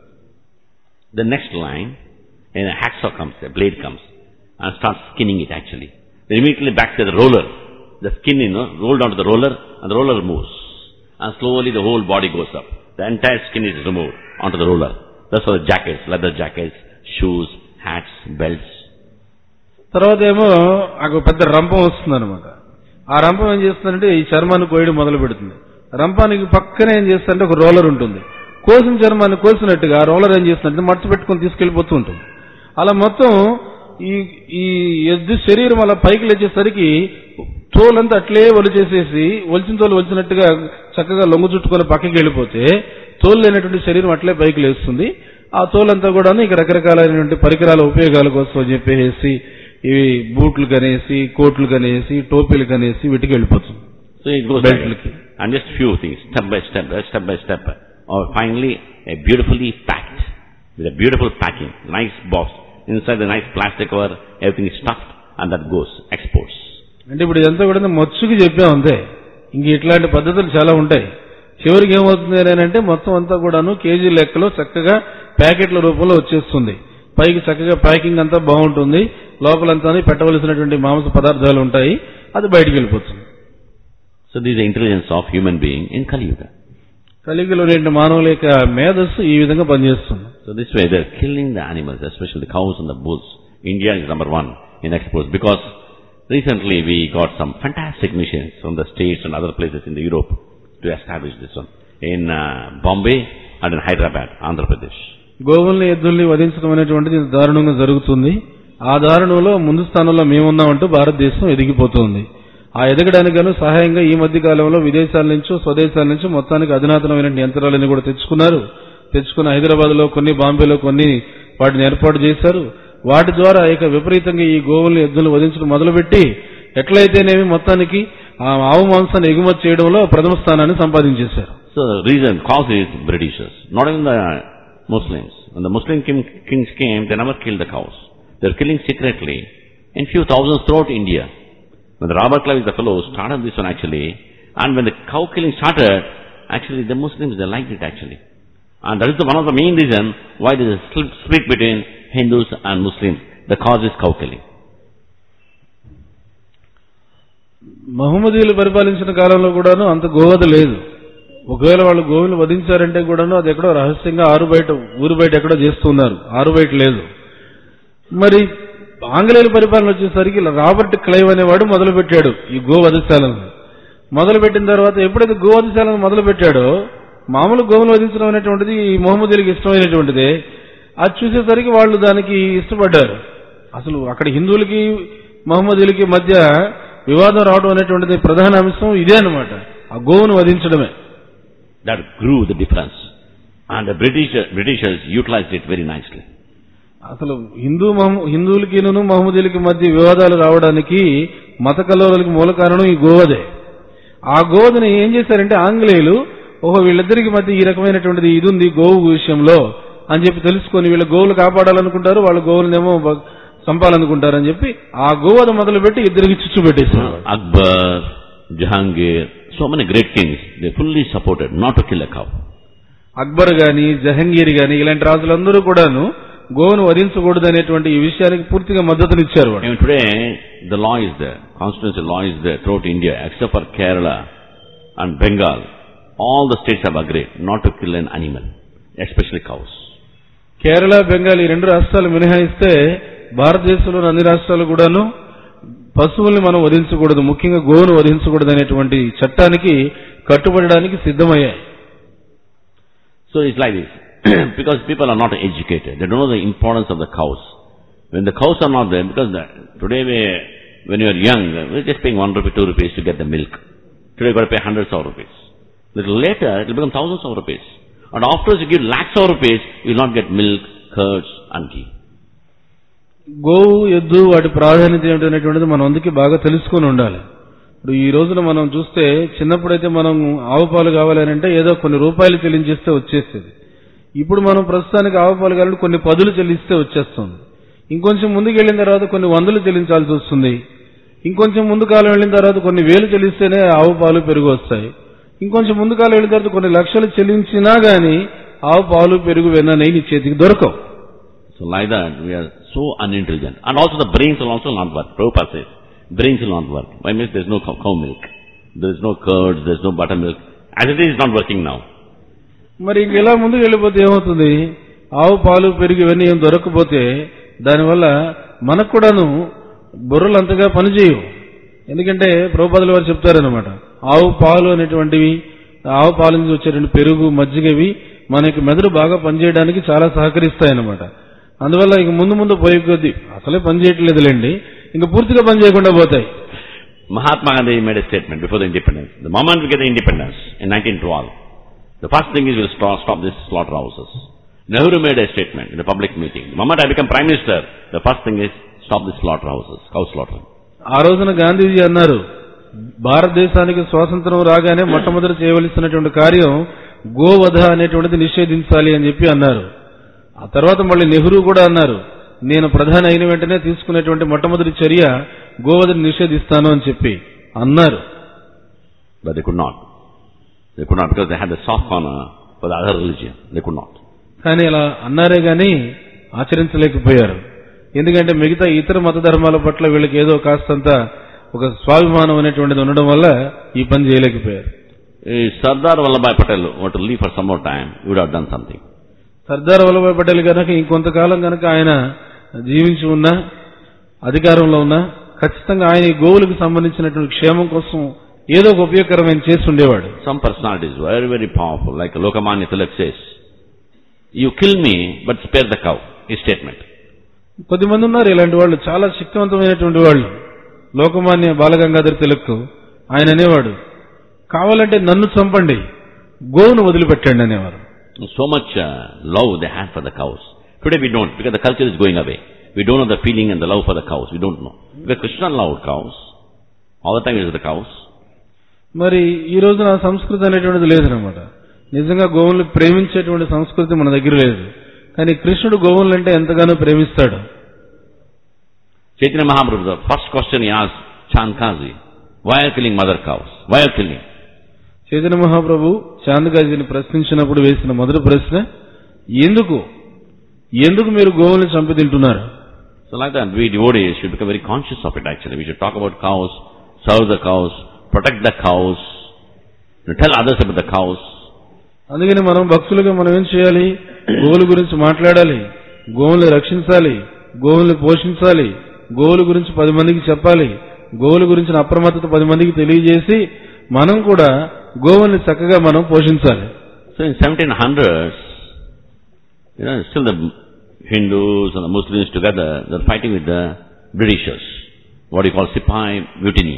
[SPEAKER 1] The next line, and a hacksaw comes, a blade comes, and starts skinning it actually. Then immediately back to the roller. The skin, you know, rolled onto the roller, and the roller moves. And slowly the whole body goes up. The entire skin is removed onto the roller. That's for the jackets, leather jackets, shoes, hats, belts.
[SPEAKER 2] తర్వాత ఏమో ఒక పెద్ద రంపం వస్తుంది అనమాట ఆ రంపం ఏం చేస్తుందంటే ఈ చర్మాన్ని కోయడం మొదలు పెడుతుంది రంపానికి పక్కనే ఏం చేస్తుందంటే ఒక రోలర్ ఉంటుంది కోసిన చర్మాన్ని కోసినట్టుగా ఆ రోలర్ ఏం చేస్తుందంటే మచ్చ పెట్టుకొని తీసుకెళ్లిపోతూ ఉంటుంది అలా మొత్తం ఈ ఈ ఎద్దు శరీరం అలా పైకి లేచేసరికి తోలంతా అట్లే ఒలిచేసేసి ఒలిచిన తోలు ఒలిచినట్టుగా చక్కగా లొంగు చుట్టుకొని పక్కకి వెళ్ళిపోతే తోలు లేనటువంటి శరీరం అట్లే పైకి లేస్తుంది ఆ తోలంతా కూడా ఇక రకరకాలైనటువంటి పరికరాల ఉపయోగాల కోసం అని చెప్పేసి ఇవి బూట్లు కనేసి కోట్లు కనేసి టోపీలు కనేసి వీటికి వెళ్ళిపోతుంది
[SPEAKER 1] So it goes
[SPEAKER 2] Belt
[SPEAKER 1] like
[SPEAKER 2] looking.
[SPEAKER 1] that. And just few things, step by step, uh, step by step. Or finally, a beautifully packed, with a beautiful packing, nice box. Inside the nice plastic cover, everything is stuffed, and that goes, exports.
[SPEAKER 2] అంటే ఇప్పుడు ఇదంతా కూడా మచ్చుకి చెప్పాం అంతే ఇంక ఇట్లాంటి పద్ధతులు చాలా ఉంటాయి చివరికి ఏమవుతుంది అని అంటే మొత్తం అంతా కూడాను కేజీ లెక్కలో చక్కగా ప్యాకెట్ల రూపంలో వచ్చేస్తుంది పైకి చక్కగా ప్యాకింగ్ అంతా బాగుంటుంది లోపలంతా పెట్టవలసినటువంటి మాంస పదార్థాలు ఉంటాయి అది బయటికి వెళ్ళిపోతుంది
[SPEAKER 1] So this is the intelligence of human being in Kali Yuga.
[SPEAKER 2] కలిగిలో రెండు మానవుల యొక్క మేధస్సు ఈ విధంగా పనిచేస్తుంది
[SPEAKER 1] So this way they're killing the animals, especially the cows and the bulls. India is number one in exports because recently we got some fantastic missions from the states and other places in the Europe to establish this one in uh, Bombay and in Hyderabad, Andhra Pradesh.
[SPEAKER 2] గోవుల్ని ఎద్దుల్ని వధించడం అనేటువంటిది ఇంత దారుణంగా జరుగుతుంది ఆ దారుణంలో ముందు స్థానంలో మేమున్నామంటూ భారతదేశం ఎదిగిపోతుంది ఆ ఎదగడానికి గాను సహాయంగా ఈ మధ్య కాలంలో విదేశాల నుంచి స్వదేశాల నుంచి మొత్తానికి అధునాతనమైన యంత్రాలని కూడా తెచ్చుకున్నారు తెచ్చుకుని హైదరాబాద్ లో కొన్ని బాంబేలో కొన్ని వాటిని ఏర్పాటు చేశారు వాటి ద్వారా ఇక విపరీతంగా ఈ గోవుల్ని ఎద్దులు వధించడం మొదలుపెట్టి ఎట్లయితేనేమి మొత్తానికి ఆ ఆవు మాంసాన్ని ఎగుమతి చేయడంలో ప్రథమ స్థానాన్ని సంపాదించేశారు
[SPEAKER 1] So the reason, cause is Britishers, not even the Muslims. When the Muslim king, kings came, they never killed the cows. They're killing secretly in few thousands throughout India. When the Robert Clive, the fellow, started this one actually, and when the cow killing started, actually the Muslims, they liked it actually. And that is the, one of the main reason why there is a split split between Hindus and Muslims. The cause is cow killing.
[SPEAKER 2] మహమ్మదీయులు పరిపాలించిన కాలంలో కూడాను అంత గోవధ లేదు ఒకవేళ వాళ్ళు గోవులు వధించారంటే కూడాను అది ఎక్కడో రహస్యంగా ఆరు బయట ఊరు బయట ఎక్కడో చేస్తున్నారు ఆరు బయట లేదు మరి ఆంగ్లేయుల పరిపాలన వచ్చేసరికి ఇలా రాబర్ట్ క్లైవ్ అనేవాడు మొదలు పెట్టాడు ఈ గో వధశాలను మొదలు పెట్టిన తర్వాత ఎప్పుడైతే గో వధశాలను మొదలు పెట్టాడో మామూలు గోవులు వధించడం అనేటువంటిది ఈ మొహమ్మదీయులకి ఇష్టమైనటువంటిదే అది చూసేసరికి వాళ్ళు దానికి ఇష్టపడ్డారు అసలు అక్కడ హిందువులకి మహమ్మదీయులకి మధ్య వివాదం రావడం అనేటువంటిది ప్రధాన అంశం ఇదే అన్నమాట ఆ గోవును వధించడమే
[SPEAKER 1] That grew the difference. And the British, Britishers utilized it very nicely.
[SPEAKER 2] అసలు హిందూ మహ- హిందువులకిను మహమ్మదీయులకి మధ్య వివాదాలు రావడానికి మత కలవరాలకు మూల కారణం ఈ గోవదే ఆ గోవదని ఏం చేశారంటే ఆంగ్లేయులు ఓహో వీళ్ళిద్దరికి మధ్య ఈ రకమైనటువంటిది ఇది ఉంది గోవు విషయంలో అని చెప్పి తెలుసుకొని వీళ్ళ గోవులు కాపాడాలనుకుంటారు వాళ్ళ గోవులనేమో బ- చంపాలనుకుంటారు అని చెప్పి ఆ గోవద మొదలుపెట్టి ఇద్దరికి చిచ్చు పెట్టేశారు
[SPEAKER 1] Akbar, Jahangir, so many great kings, they fully supported not to kill a cow.
[SPEAKER 2] Akbar గాని జహంగీర్ గాని ఇలాంటి రాజులందరూ కూడాను గోవును వధించకూడదు అనేటువంటి ఈ విషయానికి పూర్తిగా మద్దతునిచ్చారు వాళ్ళు
[SPEAKER 1] Even today, the law is there, constitutional law is there throughout India, except for Kerala and Bengal. All the states have agreed not to kill an animal, especially cows.
[SPEAKER 2] Kerala Bengal ఈ రెండు రాష్ట్రాలు మినహాయిస్తే భారతదేశంలోని అన్ని రాష్ట్రాలు కూడాను పశువుల్ని మనం వధించకూడదు ముఖ్యంగా గోవును వధించకూడదు అనేటువంటి చట్టానికి కట్టుబడడానికి సిద్ధమయ్యాయి
[SPEAKER 1] So it's like this. because people are not educated, they don't know the importance of the cows. When the cows are not there, because the, today we, when you are young, we're just paying one rupee, two rupees to get the milk. Today you've got to pay hundreds of rupees. Little later, it will become thousands of rupees. And afterwards you give lakhs of rupees, you will not get milk, curds and ghee.
[SPEAKER 2] గోవు ఎద్దు వాటి ప్రాధాన్యత ఏమిటనేటువంటిది మనం అందుకే బాగా తెలుసుకొని ఉండాలి ఇప్పుడు ఈ రోజున మనం చూస్తే చిన్నప్పుడైతే మనం ఆవు పాలు కావాలని అంటే ఏదో కొన్ని రూపాయలు చెల్లించేస్తే వచ్చేసేది ఇప్పుడు మనం ప్రస్తుతానికి ఆవు పాలు కావాలంటే కొన్ని పదులు చెల్లిస్తే వచ్చేస్తుంది ఇంకొంచెం ముందుకు వెళ్ళిన తర్వాత కొన్ని వందలు చెల్లించాల్సి వస్తుంది ఇంకొంచెం ముందు కాలం వెళ్ళిన తర్వాత కొన్ని వేలు చెల్లిస్తేనే ఆవు పాలు పెరుగు వస్తాయి ఇంకొంచెం ముందు కాలం వెళ్ళిన తర్వాత కొన్ని లక్షలు చెల్లించినా గానీ ఆవు పాలు పెరుగు వెన్న నెయ్యి నీ చేతికి దొరకవు
[SPEAKER 1] So like that, we are so unintelligent. And also the brains will also not work. Prabhupada says, brains will not work. Why means there is no cow, cow milk. There is no curds, there is no buttermilk. As it is, it's not working now.
[SPEAKER 2] మరి ఇంక ఇలా ముందుకు వెళ్ళిపోతే ఏమవుతుంది ఆవు పాలు పెరుగు ఇవన్నీ ఏం దొరకకపోతే దానివల్ల మనకు కూడాను బుర్రలు అంతగా పనిచేయవు ఎందుకంటే ప్రభుపాదుల వారు చెప్తారనమాట ఆవు పాలు అనేటువంటివి ఆవు పాలు నుంచి వచ్చేటువంటి పెరుగు మజ్జిగ ఇవి మనకి మెదడు బాగా పనిచేయడానికి చాలా సహకరిస్తాయన్నమాట అందువల్ల ఇంక ముందు ముందు పోయే కొద్దీ అసలే పనిచేయట్లేదులేండి ఇంక పూర్తిగా పనిచేయకుండా పోతాయి
[SPEAKER 1] Mahatma Gandhi made a statement before the independence. The moment we get the independence in 1912, the first thing is we'll stop, stop these slaughterhouses. Nehru made a statement in a public meeting. The moment I become prime minister, the first thing is stop these slaughterhouses, cow slaughter.
[SPEAKER 2] ఆ రోజున గాంధీజీ అన్నారు భారతదేశానికి స్వాతంత్రం రాగానే మొట్టమొదటి చేయవలసినటువంటి కార్యం గోవధ అనేటువంటిది నిషేధించాలి అని చెప్పి అన్నారు ఆ తర్వాత మళ్ళీ నెహ్రూ కూడా అన్నారు నేను ప్రధాని అయిన వెంటనే తీసుకునేటువంటి మొట్టమొదటి చర్య గోవధని నిషేధిస్తాను అని చెప్పి అన్నారు
[SPEAKER 1] But they could not. They could not because they had the soft corner for the other religion. They could not.
[SPEAKER 2] కానీ అలా అన్నారే గాని ఆచరించలేకపోయారు ఎందుకంటే మిగతా ఇతర మత ధర్మాల పట్ల వీళ్ళకి ఏదో కాస్తంత ఒక స్వాభిమానం అనేటువంటిది ఉండడం వల్ల ఈ పని చేయలేకపోయారు
[SPEAKER 1] If Sardar Vallabhai Patel were to leave for some more time, he would have done something.
[SPEAKER 2] Sardar Vallabhbhai Patel కనుక ఇంకొంతకాలం కనుక ఆయన జీవించి ఉన్నా అధికారంలో ఉన్నా ఖచ్చితంగా ఆయన ఈ గోవులకు సంబంధించినటువంటి క్షేమం కోసం ఏదో ఒక ఉపయోగకరమైన చేసి ఉండేవాడు
[SPEAKER 1] Some personalities very, very powerful, like Lokamanya Tilak says, You kill me, but spare the cow. His statement.
[SPEAKER 2] కొద్దిమంది ఉన్నారు ఇలాంటి వాళ్ళు చాలా శక్తివంతమైనటువంటి వాళ్ళు లోకమాన్య బాలగంగాధర్ తిలక్ ఆయన అనేవాడు కావాలంటే నన్ను చంపండి గోవును వదిలిపెట్టండి అనేవారు
[SPEAKER 1] So much uh, love they had for the cows. Today we don't, because the culture is going away. We don't know the feeling and the love for the cows. We don't know. Because Krishna loved cows. All the time is the cows.
[SPEAKER 2] మరి ఈ రోజున ఆ సంస్కృతి అనేటువంటిది లేదనమాట నిజంగా గోవుల్ని ప్రేమించేటువంటి సంస్కృతి మన దగ్గర లేదు కానీ కృష్ణుడు గోవులంటే ఎంతగానో ప్రేమిస్తాడు
[SPEAKER 1] Chaitanya Mahaprabhu, the first question he asked Chandkazi, why are you killing mother cows? Why are you killing?
[SPEAKER 2] Chaitanya మహాప్రభు చాందగాజీని ప్రశ్నించినప్పుడు వేసిన మొదటి ప్రశ్న ఎందుకు ఎందుకు మీరు గోవుల్ని చంపి తింటున్నారు
[SPEAKER 1] So like that, we devotees should become very conscious of it actually. We should talk about cows, serve the cows, protect the cows, tell others about the cows.
[SPEAKER 2] అందుకని మనం భక్తులుగా మనం ఏం చేయాలి గోవుల గురించి మాట్లాడాలి గోవుల్ని రక్షించాలి గోవుల్ని పోషించాలి గోవుల గురించి పది మందికి చెప్పాలి గోవుల గురించిన అప్రమత్తత పది మందికి తెలియజేసి మనం కూడా గోవుల్ని చక్కగా మనం పోషించాలి
[SPEAKER 1] So in 1700s, you know, still the Hindus and the Muslims together, they're fighting with the Britishers. What you call Sipai Mutiny.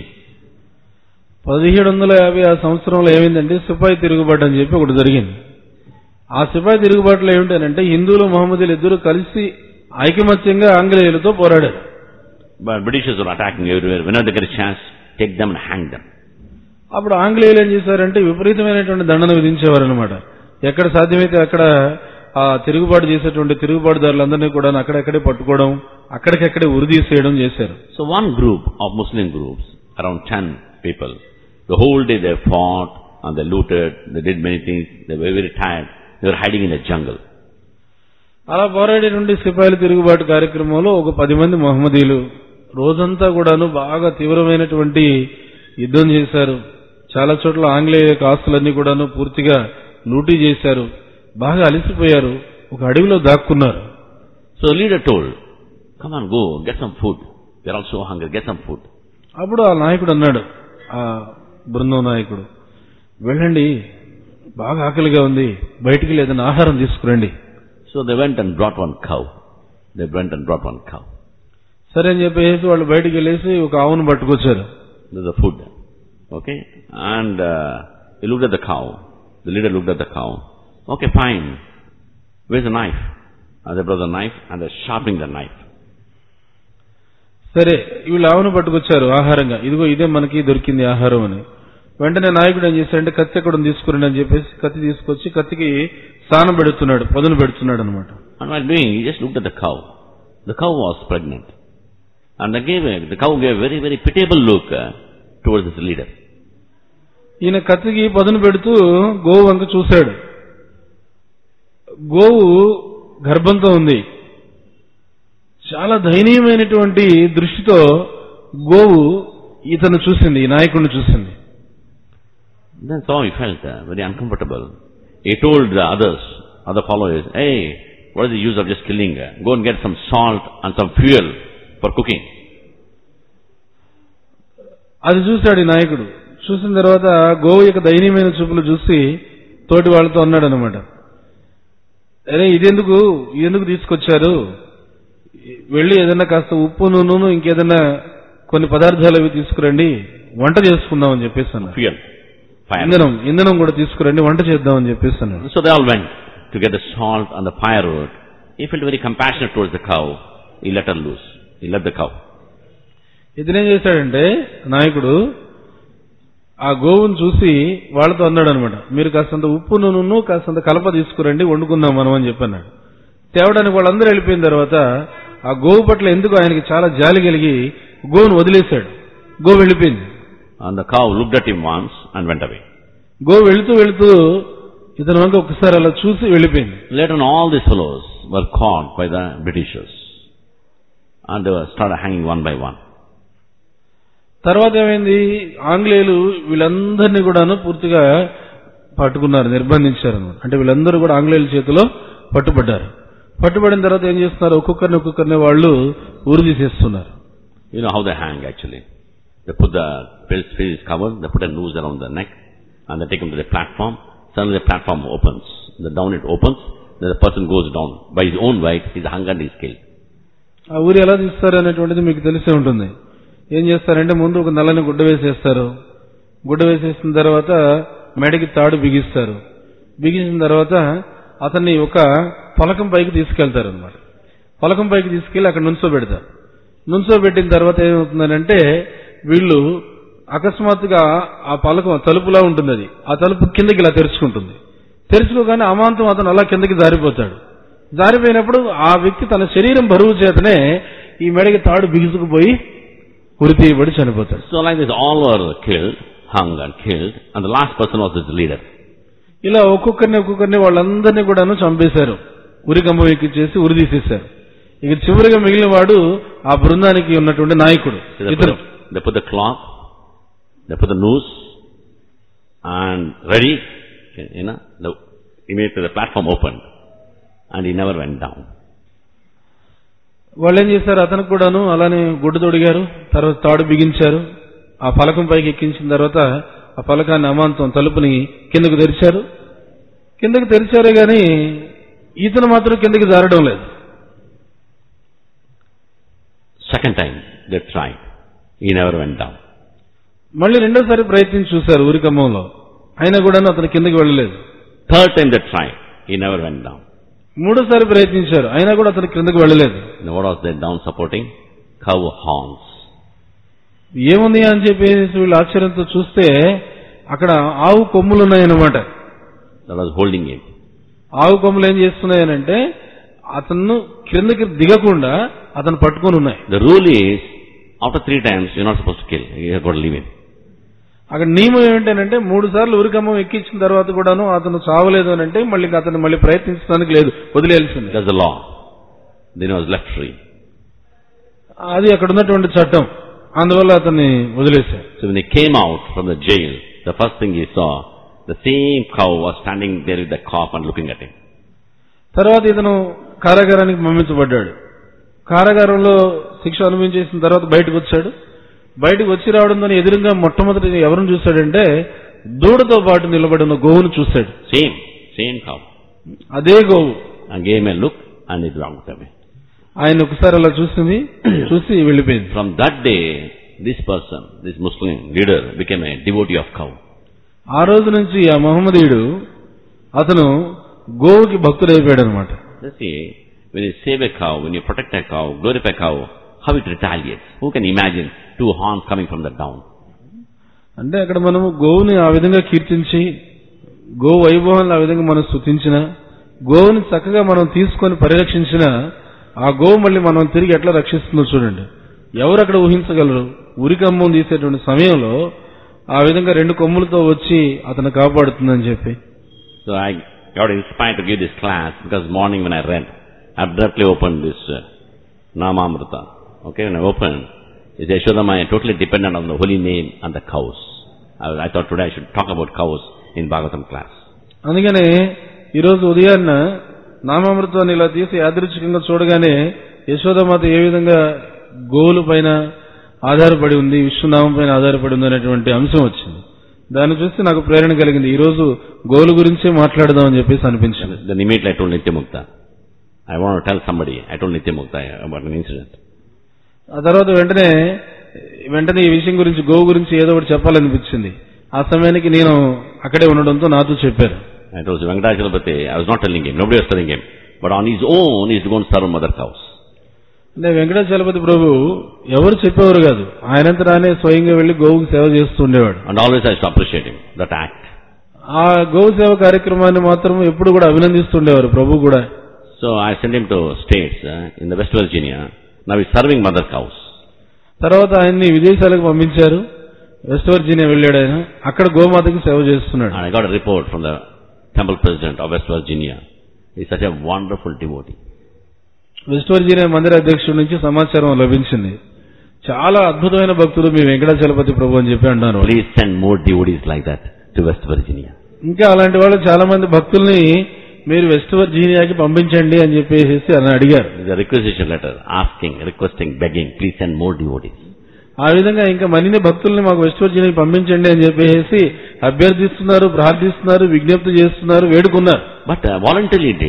[SPEAKER 2] పదిహేడు వందల యాభై ఆ సంవత్సరంలో ఏమైందంటే సిపాయి తిరుగుబాటు అని చెప్పి ఒకటి జరిగింది ఆ సిపాయి తిరుగుబాటులో ఏమిటంటే హిందువులు మహమ్మదీలు ఇద్దరు కలిసి ఐకమత్యంగా ఆంగ్లేయులతో పోరాడారు
[SPEAKER 1] But Britishers were attacking everywhere. Whenever they get a chance, take them and hang them.
[SPEAKER 2] అప్పుడు ఆంగ్లేయులు ఏం చేశారంటే విపరీతమైనటువంటి దండన విధించేవారు అనమాట ఎక్కడ సాధ్యమైతే అక్కడ ఆ తిరుగుబాటు చేసేటువంటి తిరుగుబాటుదారులందరినీ కూడా అక్కడెక్కడే పట్టుకోవడం అక్కడికక్కడే ఉరిదీసేయడం చేశారు
[SPEAKER 1] So one group of Muslim groups, around 10 people, the whole day they fought and they looted, they did many things, they were very tired, they were hiding in the jungle.
[SPEAKER 2] అలా పోరాడే నుండి సిపాయిల తిరుగుబాటు కార్యక్రమంలో ఒక పది మంది మహమ్మదీలు రోజంతా కూడాను బాగా తీవ్రమైనటువంటి యుద్ధం చేశారు చాలా చోట్ల ఆంగ్లేయ యొక్క ఆస్తులన్నీ కూడాను పూర్తిగా లూటీ చేశారు బాగా అలసిపోయారు ఒక అడవిలో దాక్కున్నారు
[SPEAKER 1] So the leader told, come on, go, get some food. They're all so hungry, get some food.
[SPEAKER 2] అప్పుడు ఆ నాయకుడు అన్నాడు ఆ బృందం నాయకుడు వెళ్ళండి బాగా ఆకలిగా ఉంది బయటికి లేదని ఆహారం తీసుకురండి
[SPEAKER 1] So they went and brought one cow. They went and brought one cow.
[SPEAKER 2] సరే అని చెప్పేసి వాళ్ళు బయటికి వెళ్ళేసి ఒక ఆవును పట్టుకొచ్చారు
[SPEAKER 1] There's a food. Okay? And uh, he looked at the cow. The leader looked at the cow. Okay, fine. Where's the knife? And they brought the knife and they're sharpening the knife.
[SPEAKER 2] సరే వీళ్ళు ఆవును పట్టుకొచ్చారు ఆహారంగా ఇదిగో ఇదే మనకి దొరికింది ఆహారం అని వెంటనే నాయకుడు ఏం చేశాడంటే కత్తి ఎక్కడ ఉంది తీసుకురండి అని చెప్పేసి కత్తి తీసుకొచ్చి కత్తికి స్నానం పెడుతున్నాడు పదును పెడుతున్నాడు అనమాట
[SPEAKER 1] And while doing, he just looked at the cow. The cow was pregnant. And they gave a, the cow gave a very, very pitiable look uh, towards his leader.
[SPEAKER 2] ఈయన కత్తికి పదును పెడుతూ గోవు వంక చూశాడు గోవు గర్భంతో ఉంది చాలా దయనీయమైనటువంటి దృష్టితో గోవు ఇతను చూసింది ఈ నాయకుడిని చూసింది
[SPEAKER 1] That's how he felt, uh, very uncomfortable. He told the others, other followers, hey, what is the use of just killing? Uh, go and get some salt and some fuel for cooking.
[SPEAKER 2] అది చూశాడు ఈ నాయకుడు చూసిన తర్వాత గోవు యొక్క దయనీయమైన చూపులు చూసి తోటి వాళ్ళతో అన్నాడు అనమాట అరే ఇదెందుకు ఇదెందుకు తీసుకొచ్చారు వెళ్ళి ఏదైనా కాస్త ఉప్పు నూనెను ఇంకేదైనా కొన్ని పదార్థాలు అవి తీసుకురండి వంట చేసుకుందాం అని చెప్పేసి అన్నాడు
[SPEAKER 1] Fuel. Fire.
[SPEAKER 2] ఇంధనం ఇంధనం కూడా తీసుకురండి వంట చేద్దాం అని చెప్పేసి అన్నాడు
[SPEAKER 1] So they all went to get the salt and the firewood. He felt very compassionate towards the cow. He let her loose. He let the cow.
[SPEAKER 2] ఇతనేం చేశాడంటే నాయకుడు ఆ గోవును చూసి వాళ్ళతో అన్నాడు అనమాట మీరు కాస్తంత ఉప్పు నూనెను కాస్తంత కలప తీసుకురండి వండుకుందాం మనం అని చెప్పన్నాడు తేవడానికి వాళ్ళందరూ వెళ్ళిపోయిన తర్వాత ఆ గోవు పట్ల ఎందుకు ఆయనకి చాలా జాలి కలిగి గోవును వదిలేశాడు గోవు వెళ్ళిపోయింది
[SPEAKER 1] And the cow looked at him once and went away.
[SPEAKER 2] గోవు వెళుతూ వెళుతూ ఇతను వంక ఒకసారి అలా చూసి వెళ్ళిపోయింది
[SPEAKER 1] Later on, all these fellows were caught by the Britishers. And they were started hanging one by one.
[SPEAKER 2] తర్వాత ఏమైంది ఆంగ్లేయులు వీళ్ళందరినీ కూడాను పూర్తిగా పట్టుకున్నారు నిర్బంధించారు అన్నమాట. అంటే వీళ్ళందరూ కూడా ఆంగ్లేయుల చేతిలో పట్టుబడ్డారు పట్టుబడిన తర్వాత ఏం చేస్తున్నారు ఒక్కొక్కరిని ఒక్కొక్కరిని వాళ్ళు ఊరు తీసేస్తున్నారు
[SPEAKER 1] You know how they hang actually. They put the face face is covered, they put a noose around the neck, and they take him to the platform. Suddenly the platform opens. The down it opens, then the person goes down. By his own weight, his hunger is killed.
[SPEAKER 2] ఆ ఊరి ఎలా తీస్తారు అనేటువంటిది మీకు తెలిసే ఉంటుంది ఏం చేస్తారంటే ముందు ఒక నల్లని గుడ్డ వేసేస్తారు గుడ్డ వేసేసిన తర్వాత మెడకి తాడు బిగిస్తారు బిగించిన తర్వాత అతన్ని ఒక పలకం పైకి తీసుకెళ్తారు అనమాట పలకం పైకి తీసుకెళ్లి అక్కడ నుంచోబెడతారు నుంచోబెట్టిన తర్వాత ఏమవుతుందనంటే వీళ్ళు అకస్మాత్తుగా ఆ పలకం తలుపులా ఉంటుంది అది ఆ తలుపు కిందకి ఇలా తెరుచుకుంటుంది తెరుచుకోగానే అమాంతం అతను అలా కిందకి జారిపోతాడు జారిపోయినప్పుడు ఆ వ్యక్తి తన శరీరం బరువు చేతనే ఈ మెడకి తాడు బిగుసుకుపోయి ఉరి తీయబడి చనిపోతాడు
[SPEAKER 1] So like this, all were killed, hung and killed, and the last person was his leader.
[SPEAKER 2] ఇలా ఒక్కొక్కరిని ఒక్కొక్కరిని వాళ్ళందరినీ కూడాను చంపేశారు ఉరి కంబం ఎక్కిచ్చేసి ఉరి తీసేశారు ఇక చివరిగా మిగిలిన వాడు ఆ బృందానికి ఉన్నటువంటి నాయకుడు
[SPEAKER 1] So they, put
[SPEAKER 2] ఇతను
[SPEAKER 1] the, they put the cloth, they put the noose, and ready, you know, the, immediately the platform opened, and he never went down.
[SPEAKER 2] వాళ్ళు ఏం చేశారు అతనికి కూడాను అలానే గుడ్డు తొడిగారు తర్వాత తాడు బిగించారు ఆ పలకం పైకి ఎక్కించిన తర్వాత ఆ పలకాన్ని అమాంతం తలుపుని కిందకు తెరిచారు కిందకు తెరిచారే గాని ఇతను మాత్రం కిందకి జారడం లేదు
[SPEAKER 1] Second time, they tried. He never went down.
[SPEAKER 2] మళ్ళీ రెండోసారి ప్రయత్నించి చూశారు ఊరికమ్మంలో అయినా కూడాను అతను కిందకి వెళ్ళలేదు
[SPEAKER 1] Third time they tried. He never went down.
[SPEAKER 2] మూడోసారి ప్రయత్నించారు అయినా కూడా అతను కిందకి వెళ్ళలేదు
[SPEAKER 1] Now what was that down supporting? Cow horns.
[SPEAKER 2] ఏముంది అని చెప్పేసి వీళ్ళు ఆశ్చర్యంతో చూస్తే అక్కడ ఆవు కొమ్ములు ఉన్నాయన్నమాట
[SPEAKER 1] That was holding him.
[SPEAKER 2] ఆవు కొమ్ములు ఏం చేస్తున్నాయనంటే అతను కిందకి దిగకుండా అతను పట్టుకొని ఉన్నాయి
[SPEAKER 1] The rule is, after three times, you're not supposed to kill. You have got to leave him.
[SPEAKER 2] అక్కడ నియమం ఏమిటంటే మూడు సార్లు ఉరికమ్మం ఎక్కించిన తర్వాత కూడాను అతను చావలేదు అని అంటే మళ్ళీ ఇంకా అతను మళ్ళీ ప్రయత్నించడానికి లేదు వదిలేయాల్సింది
[SPEAKER 1] That's the law. Then he was left free.
[SPEAKER 2] అది అక్కడ ఉన్నటువంటి చట్టం అందువల్ల అతన్ని వదిలేశారు
[SPEAKER 1] So when he came out from the jail, the first thing he saw, the same cow was standing there with the calf and looking at him.
[SPEAKER 2] తర్వాత ఇతను కారాగారానికి పంపించబడ్డాడు కారాగారంలో శిక్ష అనుభవించేసిన తర్వాత బయటకు వచ్చాడు బయటకు వచ్చి రావడంతో ఎదురుగా మొట్టమొదటి ఎవరిని చూశాడంటే దూడతో పాటు నిలబడి ఉన్న గోవును చూశాడు
[SPEAKER 1] Same, same cow.
[SPEAKER 2] అదే గోవు
[SPEAKER 1] And gave him a look and he walked away.
[SPEAKER 2] ఆయన ఒకసారి అలా చూసింది చూసి వెళ్ళిపోయింది
[SPEAKER 1] From that day, this person, this Muslim leader became a devotee of cow.
[SPEAKER 2] ఆ రోజు నుంచి ఆ మహమ్మదీయుడు అతను గోవుకి భక్తుడైపోయాడు అనమాట
[SPEAKER 1] You see, when you save a cow, when you protect a cow, glorify a cow, how it retaliates. Who can imagine two horns coming from the down?
[SPEAKER 2] అంటే అక్కడ మనము గోవుని ఆ విధంగా కీర్తించి గో వైభవాన్ని ఆ విధంగా మనం స్థుతించిన గోవుని చక్కగా మనం తీసుకొని పరిరక్షించిన ఆ గోవు మళ్ళీ మనం తిరిగి ఎట్లా రక్షిస్తుందో చూడండి ఎవరు అక్కడ ఊహించగలరు ఉరికమ్మం తీసేటువంటి సమయంలో ఆ విధంగా రెండు కొమ్ములతో వచ్చి అతను కాపాడుతుందని చెప్పి
[SPEAKER 1] So I got inspired to give this class because morning when I read, I abruptly opened this uh, Namamrita. Okay, when I opened, is Yashodama totally dependent on the holy name and the cows. I, I thought today I should talk about cows in Bhagavatam class.
[SPEAKER 2] అందుకనే ఈరోజు ఉదయాన్న నామామృతాన్ని ఇలా తీసి యాదృచ్ఛికంగా చూడగానే యశోదమాత ఏ విధంగా గోవుల పైన ఆధారపడి ఉంది విష్ణునామం పైన ఆధారపడి ఉంది అనేటువంటి అంశం వచ్చింది దాన్ని చూసి నాకు ప్రేరణ కలిగింది ఈ రోజు గోవుల గురించే మాట్లాడదామని చెప్పేసి అనిపించింది
[SPEAKER 1] Then immediately I told Nityamukta. I want to tell somebody. I told Nityamukta about an incident.
[SPEAKER 2] ఆ తర్వాత వెంటనే వెంటనే ఈ విషయం గురించి గోవు గురించి ఏదో ఒకటి చెప్పాలనిపించింది ఆ సమయానికి నేను అక్కడే ఉండడంతో నాతో చెప్పారు
[SPEAKER 1] I told you, Venkatachalapati, I was not telling him. Nobody was telling him. But on his own, he's going to serve mother cows.
[SPEAKER 2] అంటే వెంకటాచలపతి ప్రభు ఎవరు చెప్పేవారు కాదు ఆయనంత రానే స్వయంగా వెళ్లి గోవుకి సేవ చేస్తూ ఉండేవాడు
[SPEAKER 1] And always I used to appreciate him, that act.
[SPEAKER 2] ఆ గోవు సేవ కార్యక్రమాన్ని మాత్రం ఎప్పుడు కూడా అభినందిస్తుండేవారు ప్రభు కూడా
[SPEAKER 1] So I sent him to states uh, in the West Virginia. Now he's serving mother cows.
[SPEAKER 2] తర్వాత ఆయన్ని విదేశాలకు పంపించారు వెస్ట్ వర్జీనియా వెళ్ళాడు ఆయన అక్కడ గోమాతకి సేవ చేస్తున్నాడు
[SPEAKER 1] And I got a report from the temple president of West Virginia. He's such a wonderful devotee.
[SPEAKER 2] West Virginia మందిర అధ్యక్షుడి నుంచి సమాచారం లభించింది చాలా అద్భుతమైన భక్తుడు మీ వెంకటాచలపతి ప్రభు అని చెప్పి అంటారు
[SPEAKER 1] Please send more devotees like that to West Virginia.
[SPEAKER 2] ఇంకా అలాంటి వాళ్ళు చాలా మంది భక్తుల్ని మీరు వెస్ట్ వర్జీనియాకి పంపించండి అని చెప్పేసి అని అడిగారు
[SPEAKER 1] There's a requisition letter asking, requesting, begging, please send more devotees.
[SPEAKER 2] ఆ విధంగా ఇంకా మరిన్ని భక్తుల్ని మాకు వెస్ట్ వర్జీనియాకి పంపించండి అని చెప్పేసి అభ్యర్థిస్తున్నారు ప్రార్థిస్తున్నారు విజ్ఞప్తి చేస్తున్నారు వేడుకున్నారు
[SPEAKER 1] But uh, voluntarily he did.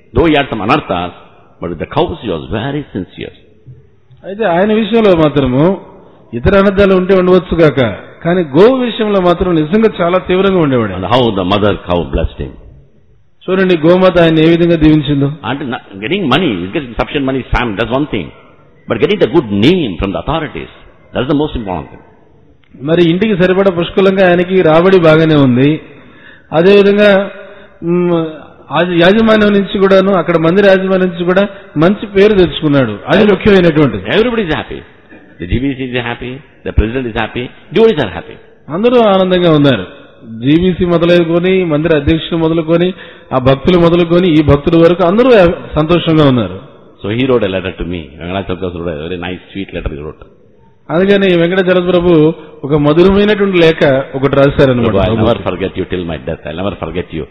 [SPEAKER 1] Though he had some anarthas, but with the cows he was very sincere.
[SPEAKER 2] అయితే ఆయన విషయంలో మాత్రము ఇతర అనర్థాలు ఉంటే ఉండవచ్చు కాక కానీ గోవు విషయంలో మాత్రం నిజంగా చాలా తీవ్రంగా ఉండేవాడు
[SPEAKER 1] And how the mother cow blessed him.
[SPEAKER 2] చూడండి గోమాత ఆయన ఏ విధంగా దీవించిందో
[SPEAKER 1] And not- getting money, getting sufficient money is fine, that's one thing. But getting the good name from the authorities, that's the most important thing.
[SPEAKER 2] మరి ఇంటికి సరిపడా పుష్కలంగా ఆయనకి రాబడి బాగానే ఉంది అదేవిధంగా మ్, ఆ- యాజమాన్యం నుంచి కూడాను అక్కడ మందిర యాజమాన్యం నుంచి కూడా మంచి పేరు తెచ్చుకున్నాడు అది ముఖ్యమైనటువంటిది
[SPEAKER 1] Everybody is happy. The GBC is happy, the president is happy, devotees are happy.
[SPEAKER 2] అందరూ ఆనందంగా ఉన్నారు జీబీసీ మొదలుకొని మందిర అధ్యక్షులు మొదలుకొని ఆ భక్తులు మొదలుకొని ఈ భక్తుల వరకు అందరూ సంతోషంగా ఉన్నారు
[SPEAKER 1] So he wrote a letter to me. Venkatachakravarti wrote a very nice, sweet letter he wrote.
[SPEAKER 2] అందుకని వెంకటాచల ప్రభు ఒక మధురమైనటువంటి లేఖ ఒకటి
[SPEAKER 1] Prabhu, I'll
[SPEAKER 2] రాశారనమాట
[SPEAKER 1] never forget you till my death. I'll never forget you.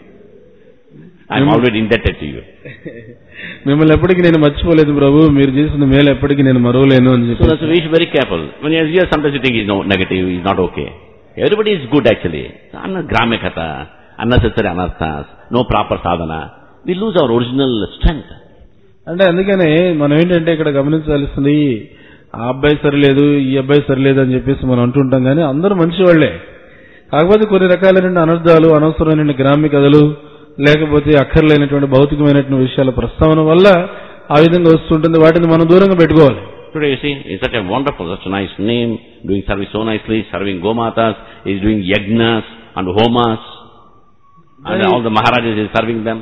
[SPEAKER 1] I'm always indebted to you.
[SPEAKER 2] మిమ్మల్ని ఎప్పటికీ నేను మర్చిపోలేదు ప్రభు మీరు చేసిన మేలు ఎప్పటికీ నేను మరవలేను అని
[SPEAKER 1] So
[SPEAKER 2] చెప్పి
[SPEAKER 1] that's why we should be very careful. When you hear sometimes you think he's no, negative, he's not okay. Everybody is good actually. Anna Gramikata, unnecessary anarthas, no proper sadhana. We lose our original strength.
[SPEAKER 2] అంటే అందుకనే మనం ఏంటంటే ఇక్కడ గమనించాల్సింది ఆ అబ్బాయి సరిలేదు ఈ అబ్బాయి సరిలేదు అని చెప్పేసి మనం అంటుంటాం కానీ అందరూ మంచి వాళ్లే కాకపోతే కొన్ని రకాలైన అనర్థాలు అనవసరమైన గ్రామ్య కథలు లేకపోతే అక్కర్లేనటువంటి భౌతికమైనటువంటి విషయాల ప్రస్తావన వల్ల ఆ విధంగా వస్తుంటుంది వాటిని మనం దూరంగా పెట్టుకోవాలి
[SPEAKER 1] Today you see, it's such a wonderful, such a nice name, doing service so nicely, serving gomatas, he's doing yagnas and homas, and all the maharajas is serving them.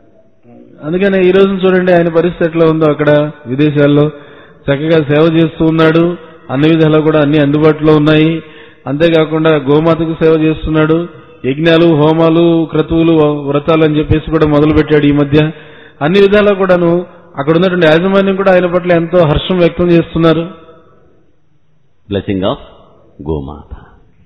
[SPEAKER 2] అందుకనే ఈ రోజు చూడండి ఆయన పరిస్థితి ఎట్లా ఉందో అక్కడ విదేశాల్లో చక్కగా సేవ చేస్తూ ఉన్నాడు అన్ని విధాలా కూడా అన్ని అందుబాటులో ఉన్నాయి అంతేకాకుండా గోమాతకు సేవ చేస్తున్నాడు యజ్ఞాలు హోమాలు క్రతువులు వ్రతాలు అని చెప్పేసి కూడా మొదలు పెట్టాడు ఈ మధ్య అన్ని విధాలా కూడాను అక్కడ ఉన్నటువంటి యాజమాన్యం కూడా ఆయన పట్ల ఎంతో హర్షం వ్యక్తం చేస్తున్నారు
[SPEAKER 1] Blessing of gomata.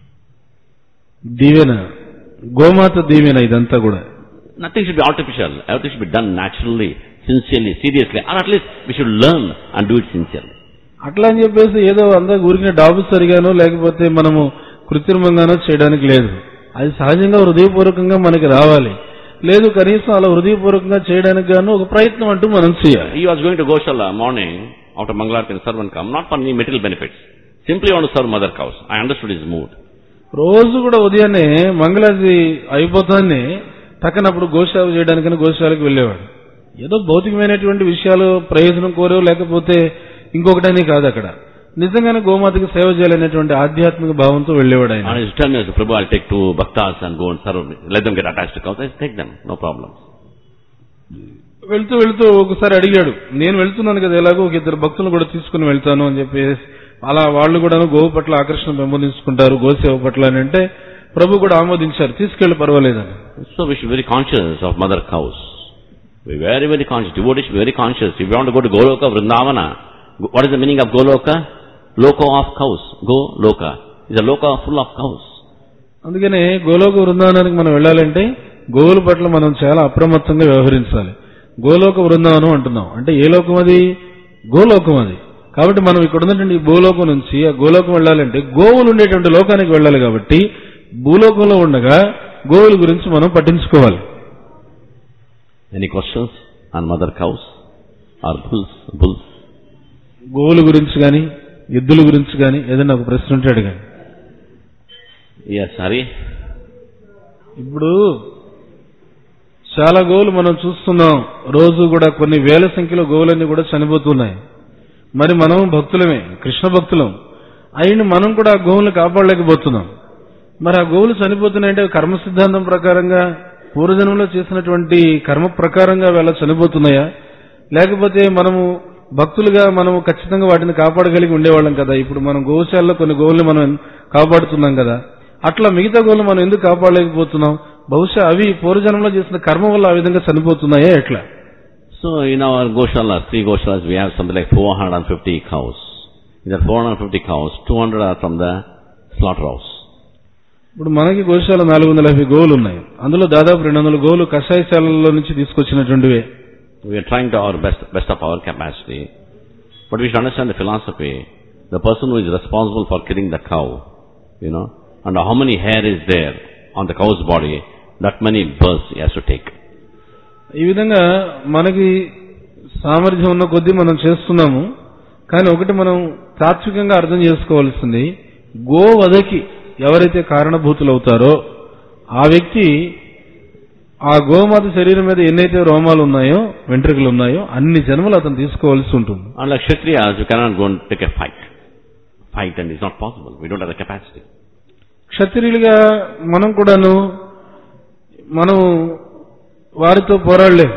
[SPEAKER 2] దీవెన గోమాత దీవెన ఇదంతా కూడా
[SPEAKER 1] Nothing should be artificial. Everything should be done naturally, sincerely, seriously, or at least we should learn and do it sincerely.
[SPEAKER 2] అట్లా అని చెప్పేసి ఏదో అందరూ ఊరికిన డాబు సరిగానో లేకపోతే మనము కృత్రిమంగానో చేయడానికి లేదు అది సహజంగా హృదయపూర్వకంగా మనకి రావాలి లేదు కనీసం అలా హృదయపూర్వకంగా చేయడానికి గాను ఒక ప్రయత్నం అంటూ మనం చేయాలి
[SPEAKER 1] He was going to Goshala morning after Mangalarti and servant come, not for any material benefits. Simply want to serve mother cows. I understood his mood.
[SPEAKER 2] రోజు కూడా ఉదయాన్నే మంగళాది అయిపోతాన్ని తక్కనప్పుడు గోశాల చేయడానికని గోశాలకు వెళ్ళేవాడు ఏదో భౌతికమైనటువంటి విషయాలు ప్రయోజనం కోరో లేకపోతే ఇంకొకటని కాదు అక్కడ నిజంగానే గోమాతకి సేవ చేయాలనేటువంటి ఆధ్యాత్మిక భావంతో వెళ్ళేవాడు ఆయన
[SPEAKER 1] And he told me, Prabhu, I'll take two bhaktas and go and serve, let them get attached to cows. I said, take them, no problem.
[SPEAKER 2] వెళ్తూ వెళ్తూ ఒకసారి అడిగాడు నేను వెళ్తున్నాను కదా ఎలాగో ఒక ఇద్దరు భక్తులు కూడా తీసుకుని వెళ్తాను అని చెప్పేసి అలా వాళ్ళు కూడా గోవు పట్ల ఆకర్షణ పెంపొందించుకుంటారు గోసేవ పట్ల అని అంటే ప్రభు కూడా ఆమోదించారు తీసుకెళ్లి పర్వాలేదని
[SPEAKER 1] So we should be very conscious of mother cows. Be very, very conscious. Devotees should be very conscious. If you want to go to Goloka, Vrindavana, go- what is the meaning of Goloka? Loka of cows. Go Loka. It's a Loka full of cows.
[SPEAKER 2] అందుకనే గోలోక బృందావనానికి మనం వెళ్ళాలంటే గోవుల పట్ల మనం చాలా అప్రమత్తంగా వ్యవహరించాలి గోలోక బృందావనం అంటున్నాం అంటే ఏ లోకం అది గోలోకం అది కాబట్టి మనం ఇక్కడ ఉన్నటువంటి ఈ భూలోకం నుంచి ఆ గోలోకం వెళ్ళాలంటే గోవులు ఉండేటువంటి లోకానికి వెళ్ళాలి కాబట్టి భూలోకంలో ఉండగా గోవుల గురించి మనం పట్టించుకోవాలి
[SPEAKER 1] Any questions on mother cows? Or bulls? Bulls?
[SPEAKER 2] గోవుల గురించి కానీ ఎద్దుల గురించి కానీ ఏదైనా ఒక ప్రశ్న ఉంటే అడగండి
[SPEAKER 1] Yes, Hari.
[SPEAKER 2] ఇప్పుడు చాలా గోవులు మనం చూస్తున్నాం రోజు కూడా కొన్ని వేల సంఖ్యలో గోవులన్నీ కూడా చనిపోతున్నాయి మరి మనం భక్తులమే కృష్ణ భక్తులం అయిన మనం కూడా ఆ గోవులను కాపాడలేకపోతున్నాం మరి ఆ గోవులు చనిపోతున్నాయంటే కర్మ సిద్ధాంతం ప్రకారంగా పూర్వజన్మలో చేసినటువంటి కర్మ ప్రకారంగా అవి అలా చనిపోతున్నాయా లేకపోతే మనము భక్తులుగా మనము ఖచ్చితంగా వాటిని కాపాడగలిగి ఉండేవాళ్ళం కదా ఇప్పుడు మనం గోశాలలో కొన్ని గోవుల్ని మనం కాపాడుతున్నాం కదా అట్లా మిగతా గోవులు మనం ఎందుకు కాపాడలేకపోతున్నాం బహుశా అవి పూర్వజన్మలో చేసిన కర్మ వల్ల ఆ విధంగా చనిపోతున్నాయా ఎట్లా
[SPEAKER 1] So in our Goshalas, three Goshalas, we have something like 450 cows. In that 450 cows, 200 are from the slaughterhouse.
[SPEAKER 2] ఇప్పుడు మనకి గోశాల నాలుగు వందల యాభై గోవులు ఉన్నాయి అందులో దాదాపు రెండు వందల గోవులు కషాయశాలలో నుంచి తీసుకొచ్చినటువంటివే
[SPEAKER 1] We are trying to our best, best of our capacity. But we should understand the philosophy. The person who is responsible for killing the cow, you know, and how many hair is there on the cow's body, that many births he has to take.
[SPEAKER 2] ఈ విధంగా మనకి సామర్థ్యం ఉన్న కొద్దీ మనం చేస్తున్నాము కానీ ఒకటి మనం తాత్వికంగా అర్థం చేసుకోవాల్సింది గోవధకి ఎవరైతే కారణభూతులు అవుతారో ఆ వ్యక్తి ఆ గోమాత శరీరం మీద ఎన్నైతే రోమాలు ఉన్నాయో వెంట్రుకలు ఉన్నాయో అన్ని జన్మలు అతను తీసుకోవాల్సి ఉంటుంది
[SPEAKER 1] Unlike Kshatriyas, you cannot go and take a fight. Fight and it's not possible. We don't have the capacity.
[SPEAKER 2] క్షత్రియులుగా మనం కూడాను మనం వారితో పోరాడలేము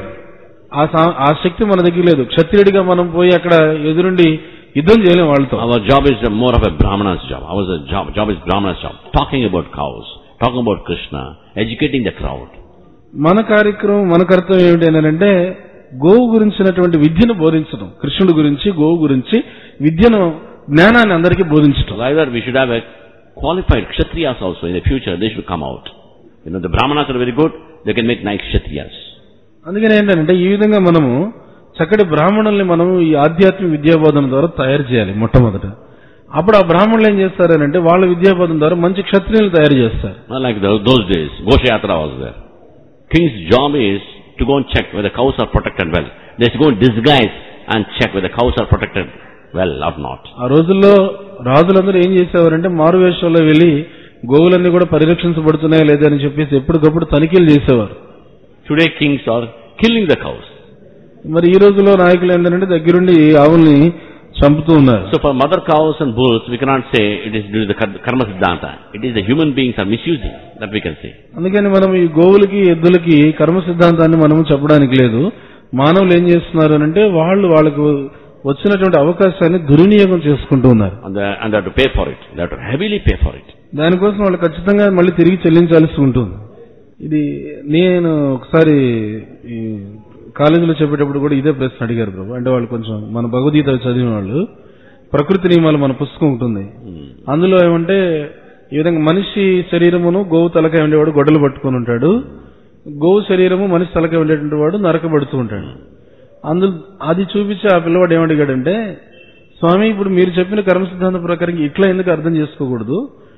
[SPEAKER 2] ఆ సా- ఆ శక్తి మన దగ్గర లేదు క్షత్రియుడిగా మనం పోయి అక్కడ ఎదురుండి యుద్ధం చేయలేం వాళ్ళతో
[SPEAKER 1] Our job is more of a Brahmana's job. Our job, job is Brahmana's job. Talking about cows, talking about Krishna, educating the crowd.
[SPEAKER 2] మన కార్యక్రమం మన కర్తవ్యం ఏమిటి అంటే గోవు గురించినటువంటి విద్యను బోధించడం కృష్ణుడి గురించి గోవు గురించి విద్యను జ్ఞానాన్ని అందరికీ బోధించడం
[SPEAKER 1] So either we should have a qualified Kshatriyas also in the future, they should come out. You know, the Brahmanas are very good, they can make nice Kshatriyas.
[SPEAKER 2] అందుకని ఏంటంటే ఈ విధంగా మనము చక్కటి బ్రాహ్మణుల్ని మనం ఈ ఆధ్యాత్మిక విద్యాబోధన ద్వారా తయారు చేయాలి మొట్టమొదట అప్పుడు ఆ బ్రాహ్మణులు ఏం చేస్తారనంటే వాళ్ళ విద్యాబోధన ద్వారా మంచి క్షత్రియులు తయారు చేస్తారు
[SPEAKER 1] Not like the, those days, Goshayatra was there. King's job is to go and check whether cows are protected well. They have to go in disguise and check whether cows are protected well or not.
[SPEAKER 2] ఆ రోజుల్లో రాజులందరూ ఏం చేసేవారంటే మారువేషంలో వెళ్లి గోవులన్నీ కూడా పరిరక్షించబడుతున్నాయా లేదా అని చెప్పేసి ఎప్పటికప్పుడు తనిఖీలు చేసేవారు
[SPEAKER 1] Today kings are killing the cows.
[SPEAKER 2] మరి ఈ రోజుల్లో నాయకులు ఏంటంటే దగ్గరుండి ఆవుల్ని చంపుతూ ఉన్నారు
[SPEAKER 1] So for mother cows and bulls, we cannot say it is due to the kar- karma siddhanta. It is the human beings are misusing. That we can say.
[SPEAKER 2] అందుకని మనం ఈ గోవులకి ఎద్దులకి కర్మ సిద్ధాంతాన్ని మనం చెప్పడానికి లేదు మానవులు ఏం చేస్తున్నారు అని అంటే వాళ్ళు వాళ్ళకు వచ్చినటువంటి అవకాశాన్ని దుర్వినియోగం చేసుకుంటూ ఉన్నారు
[SPEAKER 1] And, the, and they have to pay for it. They have to heavily pay for it.
[SPEAKER 2] దానికోసం వాళ్ళు ఖచ్చితంగా మళ్ళీ తిరిగి చెల్లించాల్సి ఉంటుంది ఇది నేను ఒకసారి ఈ కాలేజీలో చెప్పేటప్పుడు కూడా ఇదే ప్రశ్న అడిగారు ప్రభు అంటే వాళ్ళు కొంచెం మన భగవద్గీత చదివిన వాళ్ళు ప్రకృతి నియమాలు మన పుస్తకం ఉంటుంది అందులో ఏమంటే ఈ విధంగా మనిషి శరీరమును గోవు తలకాయ ఉండేవాడు గొడ్డలు పట్టుకొని ఉంటాడు గోవు శరీరము మనిషి తలకాయ ఉండేటువంటి వాడు నరకబడుతూ ఉంటాడు అందులో అది చూపించి ఆ పిల్లవాడు ఏమడిగాడంటే స్వామి ఇప్పుడు మీరు చెప్పిన కర్మ సిద్ధాంతం ప్రకారం ఇట్లా ఎందుకు అర్థం చేసుకోకూడదు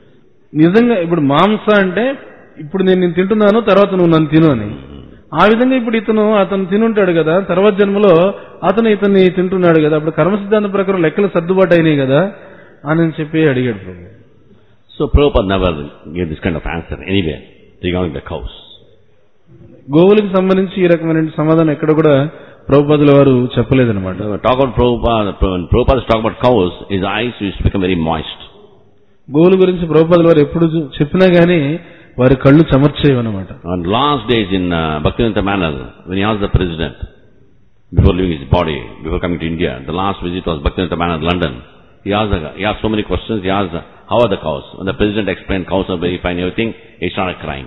[SPEAKER 2] నిజంగా ఇప్పుడు మాంస అంటే ఇప్పుడు నేను నేను తింటున్నాను తర్వాత నువ్వు నన్ను తిను అని ఆ విధంగా ఇప్పుడు ఇతను అతను తినుంటాడు కదా తర్వాత జన్మలో అతను ఇతన్ని తింటున్నాడు కదా అప్పుడు కర్మ సిద్ధాంతం ప్రకారం లెక్కలు సర్దుబాటు అయినాయి కదా అని చెప్పి అడిగాడు ప్రభు
[SPEAKER 1] So Prabhupada never gave this kind of answer anywhere regarding the cows.
[SPEAKER 2] గోవులకు సంబంధించి ఈ రకమైన సమాధానం ఎక్కడ కూడా ప్రభుపదుల వారు చెప్పలేదన్నమాట
[SPEAKER 1] When we talk about Prabhupada, when Prabhupada is talking about cows, his eyes used to become very moist.
[SPEAKER 2] గోవుల గురించి ప్రభుపదుల వారు ఎప్పుడు చూ- చెప్పినా గానీ వారి కళ్ళు చెమర్చేవన్నమాట
[SPEAKER 1] On last days in uh, Bhaktivinoda Manal, when he asked the president, before leaving his body, before coming to India, the last visit was Bhaktivinoda Manal, London. He asked, the- he asked so many questions. He asked, how are the cows? When the president explained cows are very fine, everything, he started crying.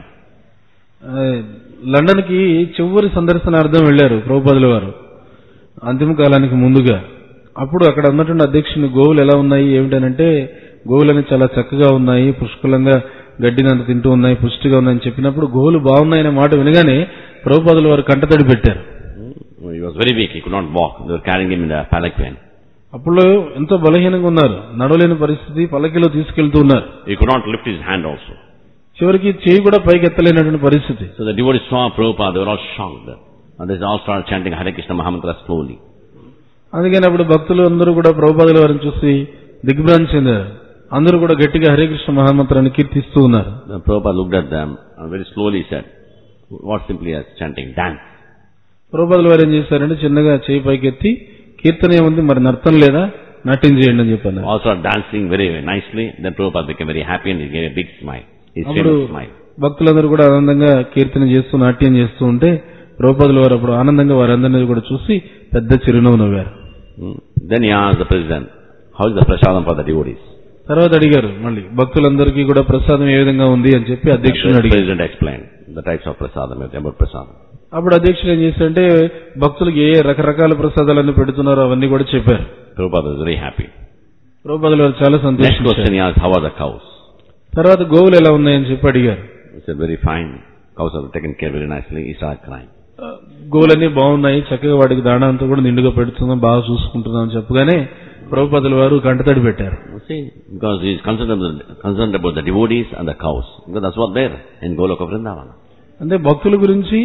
[SPEAKER 2] London కి చివరి సందర్శనార్థం వెళ్లారు ప్రభుపదుల వారు అంతిమ కాలానికి ముందుగా అప్పుడు అక్కడ ఉన్నటువంటి అధ్యక్షుని గోవులు ఎలా ఉన్నాయి ఏమిటనంటే గోవులని చాలా చక్కగా ఉన్నాయి పుష్కలంగా గడ్డినంత తింటూ ఉన్నాయి పుష్టిగా ఉన్నాయని చెప్పినప్పుడు గోవులు బాగున్నాయనే మాట వినగానే ప్రభుపదుల వారు కంటతడి పెట్టారు
[SPEAKER 1] Hmm? He was very weak. He could not walk. They were carrying him in a palanquin.
[SPEAKER 2] అప్పుడు ఎంతో బలహీనంగా ఉన్నారు నడవలేని పరిస్థితి పల్లకిలో తీసుకెళ్తూ ఉన్నారు
[SPEAKER 1] He could not lift his hand also.
[SPEAKER 2] చివరికి చేయి కూడా పైకి ఎత్తలేనటువంటి పరిస్థితి
[SPEAKER 1] So the devotees saw Prabhupada, they were all shocked. And they all started chanting Hare Krishna Mahamantra slowly.
[SPEAKER 2] అందుకని అప్పుడు భక్తులు అందరూ కూడా ప్రభుపాదుల వారిని చూసి దిగ్భ్రాంతి చెందారు అందరూ కూడా గట్టిగా హరే కృష్ణ మహామంత్రాన్ని కీర్తిస్తూ ఉన్నారు
[SPEAKER 1] Then Prabhupada looked at them and very slowly said, what simply as chanting, dance.
[SPEAKER 2] ప్రభుపాదుల వారు ఏం చేశారంటే చిన్నగా చేయి పైకెత్తి కీర్తన ఏముంది మరి నర్తం లేదా నాట్యం చేయండి అని చెప్పాను
[SPEAKER 1] all started dancing very nicely. Then Prabhupada became very happy and he gave a big smile. His
[SPEAKER 2] అప్పుడు
[SPEAKER 1] famous smile.
[SPEAKER 2] భక్తులందరూ కూడా ఆనందంగా కీర్తన చేస్తూ నాట్యం చేస్తూ ఉంటే ప్రభుపాదుల వారు అప్పుడు ఆనందంగా వారందరినీ కూడా చూసి పెద్ద చిరునవ్వు నవ్వారు
[SPEAKER 1] Hmm. Then he asked the president, how is the prasadam for the devotees?
[SPEAKER 2] తర్వాత అడిగారు మళ్ళీ భక్తులందరికీ కూడా ప్రసాదం ఏ విధంగా ఉంది అని చెప్పి అధ్యక్షుని
[SPEAKER 1] The
[SPEAKER 2] అడిగారు
[SPEAKER 1] president explained the types of prasadam, everything about prasadam.
[SPEAKER 2] అప్పుడు అధ్యక్షుడు ఏం చేశారంటే భక్తులకు ఏ రకరకాల ప్రసాదాలన్నీ పెడుతున్నారో అవన్నీ కూడా చెప్పారు
[SPEAKER 1] Prabhupada was very happy.
[SPEAKER 2] ప్రభుపాదుల వారు చాలా
[SPEAKER 1] Next
[SPEAKER 2] సంతోషించారు
[SPEAKER 1] question he asked, how are the cows?
[SPEAKER 2] తర్వాత గోవులు ఎలా ఉన్నాయని చెప్పి అడిగారు
[SPEAKER 1] He said, very fine. Cows are taken care very nicely. He started crying.
[SPEAKER 2] గోవులన్నీ బాగున్నాయి చక్కగా వాటికి దాణా అంతా కూడా నిండుగా పెడుతున్నాం బాగా చూసుకుంటున్నాం అని చెప్పగానే ప్రభుపాదుల వారు కంటతడి పెట్టారు
[SPEAKER 1] You see, because he is concerned about, the, concerned about the devotees and the cows. Because that's what there in Goloka Vrindavana.
[SPEAKER 2] అంటే భక్తుల గురించి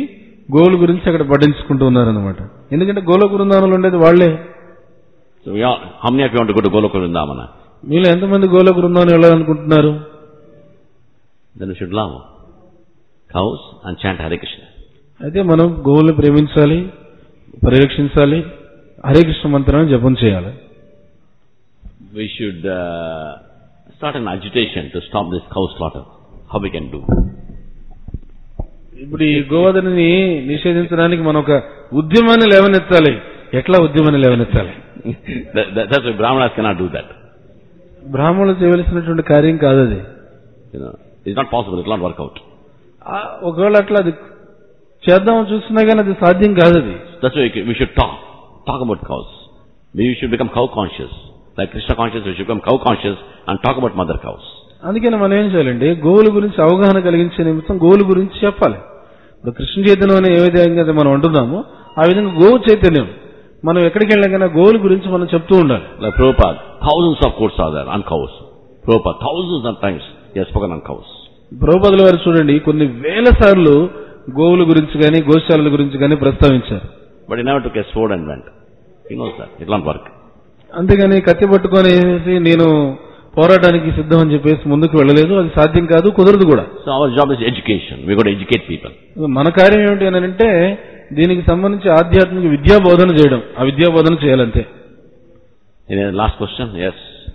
[SPEAKER 2] గోవుల గురించి అక్కడ పట్టించుకుంటూ ఉన్నారనమాట ఎందుకంటే గోల బృందావనంలో ఉండేది వాళ్లే
[SPEAKER 1] So we all, how many of you want to go to Goloka Vrindavana?
[SPEAKER 2] మీలో ఎంతమంది గోల Brindavanam వెళ్ళాలనుకుంటున్నారు
[SPEAKER 1] Then we should love cows and chant Hare Krishna.
[SPEAKER 2] అయితే మనం గోవుల్ని ప్రేమించాలి పరిరక్షించాలి హరే కృష్ణ మంత్రాన్ని జపం చేయాలి
[SPEAKER 1] We should uh, start an agitation to stop this cow slaughter. How we can do?
[SPEAKER 2] ఇప్పుడు ఈ గోవధని నిషేధించడానికి మనం ఒక ఉద్యమాన్ని లేవనెత్తాలి ఎట్లా ఉద్యమాన్ని లేవనెత్తాలి
[SPEAKER 1] that, that, that's why Brahmanas cannot do that.
[SPEAKER 2] బ్రాహ్మణులు చేయవలసినటువంటి కార్యం కాదు అది
[SPEAKER 1] You know, it's not possible. It will not work out.
[SPEAKER 2] ఆ, ఒకవేళ అట్లా అది చేద్దామని చూస్తున్నా కానీ అది సాధ్యం కాదు అది
[SPEAKER 1] That's why we should talk. Talk about cows. Maybe we should become cow conscious. Like Krishna conscious, we should become cow conscious and talk about mother cows.
[SPEAKER 2] అందుకని మనం ఏం చేయాలండి గోవుల గురించి అవగాహన కలిగించే నిమిత్తం గోవుల గురించి చెప్పాలి ఇప్పుడు కృష్ణ చైతన్యం అనే ఏ విధంగా అయితే మనం అంటున్నామో ఆ విధంగా గోవు చైతన్యం మనం ఎక్కడికి వెళ్ళగానే గోవుల గురించి మనం చెప్తూ ఉండాలి
[SPEAKER 1] Like Prabhupada, thousands of quotes are there on cows. Prabhupada, thousands of times he has spoken on cows.
[SPEAKER 2] ద్రౌపదుల వారు చూడండి కొన్ని వేల సార్లు గోవుల గురించి కానీ గోశాలల గురించి కానీ ప్రస్తావించారు
[SPEAKER 1] But he never took a sword and went. He knows that. It will not work.
[SPEAKER 2] అంతేగాని కత్తి పట్టుకొని నేను పోరాటానికి సిద్ధం అని చెప్పేసి ముందుకు వెళ్ళలేదు అది సాధ్యం కాదు కుదరదు కూడా
[SPEAKER 1] So our job is education. We got to educate people.
[SPEAKER 2] మన కార్యం ఏమిటి అని అంటే దీనికి సంబంధించి ఆధ్యాత్మిక విద్యా బోధన చేయడం ఆ విద్యా బోధన చేయాలంతే
[SPEAKER 1] Any last question? Yes.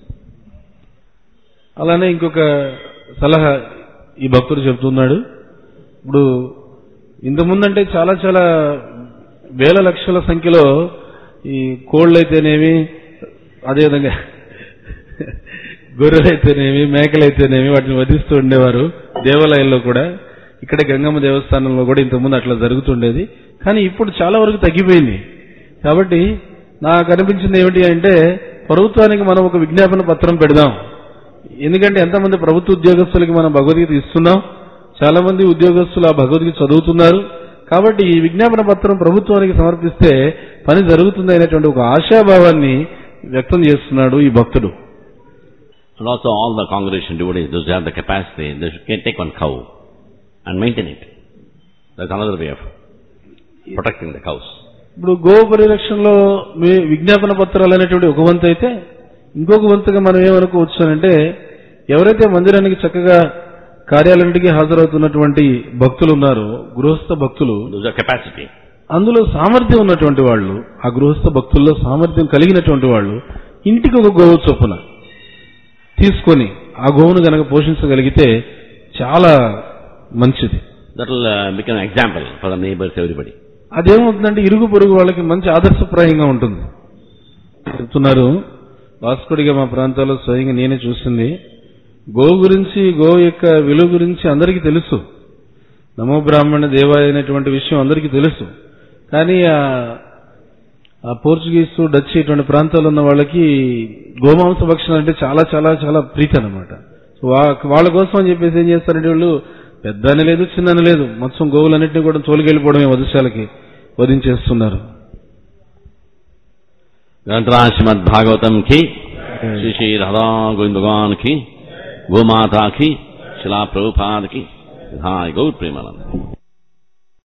[SPEAKER 2] అలానే ఇంకొక సలహా ఈ భక్తుడు చెప్తున్నాడు ఇప్పుడు ఇంతకుముందంటే చాలా చాలా వేల లక్షల సంఖ్యలో ఈ కోళ్ళు అయితేనేమి అదేవిధంగా గొర్రెలు అయితేనేమి మేకలు అయితేనేమి వాటిని వధిస్తూ ఉండేవారు దేవాలయాల్లో కూడా ఇక్కడ గంగమ్మ దేవస్థానంలో కూడా ఇంతకుముందు అట్లా జరుగుతుండేది కానీ ఇప్పుడు చాలా వరకు తగ్గిపోయింది కాబట్టి నాకు అనిపించింది ఏమిటి అంటే ప్రభుత్వానికి మనం ఒక విజ్ఞాపన పత్రం పెడదాం ఎందుకంటే ఎంతమంది ప్రభుత్వ ఉద్యోగస్తులకి మనం భగవద్గీత ఇస్తున్నాం చాలా మంది ఉద్యోగస్తులు ఆ భగవద్గీత చదువుతున్నారు కాబట్టి ఈ విజ్ఞాపన పత్రం ప్రభుత్వానికి సమర్పిస్తే పని జరుగుతుంది అనేటువంటి ఒక ఆశాభావాన్ని వ్యక్తం చేస్తున్నాడు ఈ భక్తుడు
[SPEAKER 1] And also all the congregation devotees, those who have the capacity, they should can take one cow and maintain it. That's another way of protecting the cows.
[SPEAKER 2] ఇప్పుడు గో పరిరక్షణలో మీ విజ్ఞాపన పత్రాలు అనేటువంటి ఒక వంతు అయితే ఇంకొక వంతుగా మనం ఏమనుకోవచ్చు అంటే ఎవరైతే మందిరానికి చక్కగా కార్యాలన్నిటికీ హాజరవుతున్నటువంటి భక్తులు ఉన్నారో గృహస్థ భక్తులు
[SPEAKER 1] Those are capacity.
[SPEAKER 2] అందులో సామర్థ్యం ఉన్నటువంటి వాళ్ళు ఆ గృహస్థ భక్తుల్లో సామర్థ్యం కలిగినటువంటి వాళ్ళు ఇంటికి ఒక గోవు చొప్పున తీసుకొని ఆ గోవును గనక పోషించగలిగితే చాలా మంచిది
[SPEAKER 1] That will uh, become an example for the neighbors, everybody.
[SPEAKER 2] అదేమవుతుందంటే ఇరుగు పొరుగు వాళ్ళకి మంచి ఆదర్శప్రాయంగా ఉంటుంది చెప్తున్నారు వాస్కుడిగా మా ప్రాంతాల్లో స్వయంగా నేనే చూసింది గో గురించి గో యొక్క విలువ గురించి అందరికీ తెలుసు నమో బ్రాహ్మణ దేవాయ అనేటువంటి విషయం అందరికీ తెలుసు కానీ ఆ ఆ పోర్చుగీసు డచ్ ఇటువంటి ప్రాంతాల్లో ఉన్న వాళ్ళకి గోమాంస భక్షణ అంటే చాలా చాలా చాలా ప్రీతి అనమాట వాళ్ళ కోసం అని చెప్పేసి ఏం చేస్తారంటే వాళ్ళు పెద్ద అని లేదు చిన్న అని లేదు మొత్తం గోవులన్నింటినీ కూడా తోలుకెళ్ళిపోవడమే వధశాలకి వధించేస్తున్నారు
[SPEAKER 1] ग्रंथराज श्रीमद भागवतम की श्री श्री राधा गोविंद भगवान की गोमाता की शिला प्रभुपाद की हाँ गौर प्रेमानंद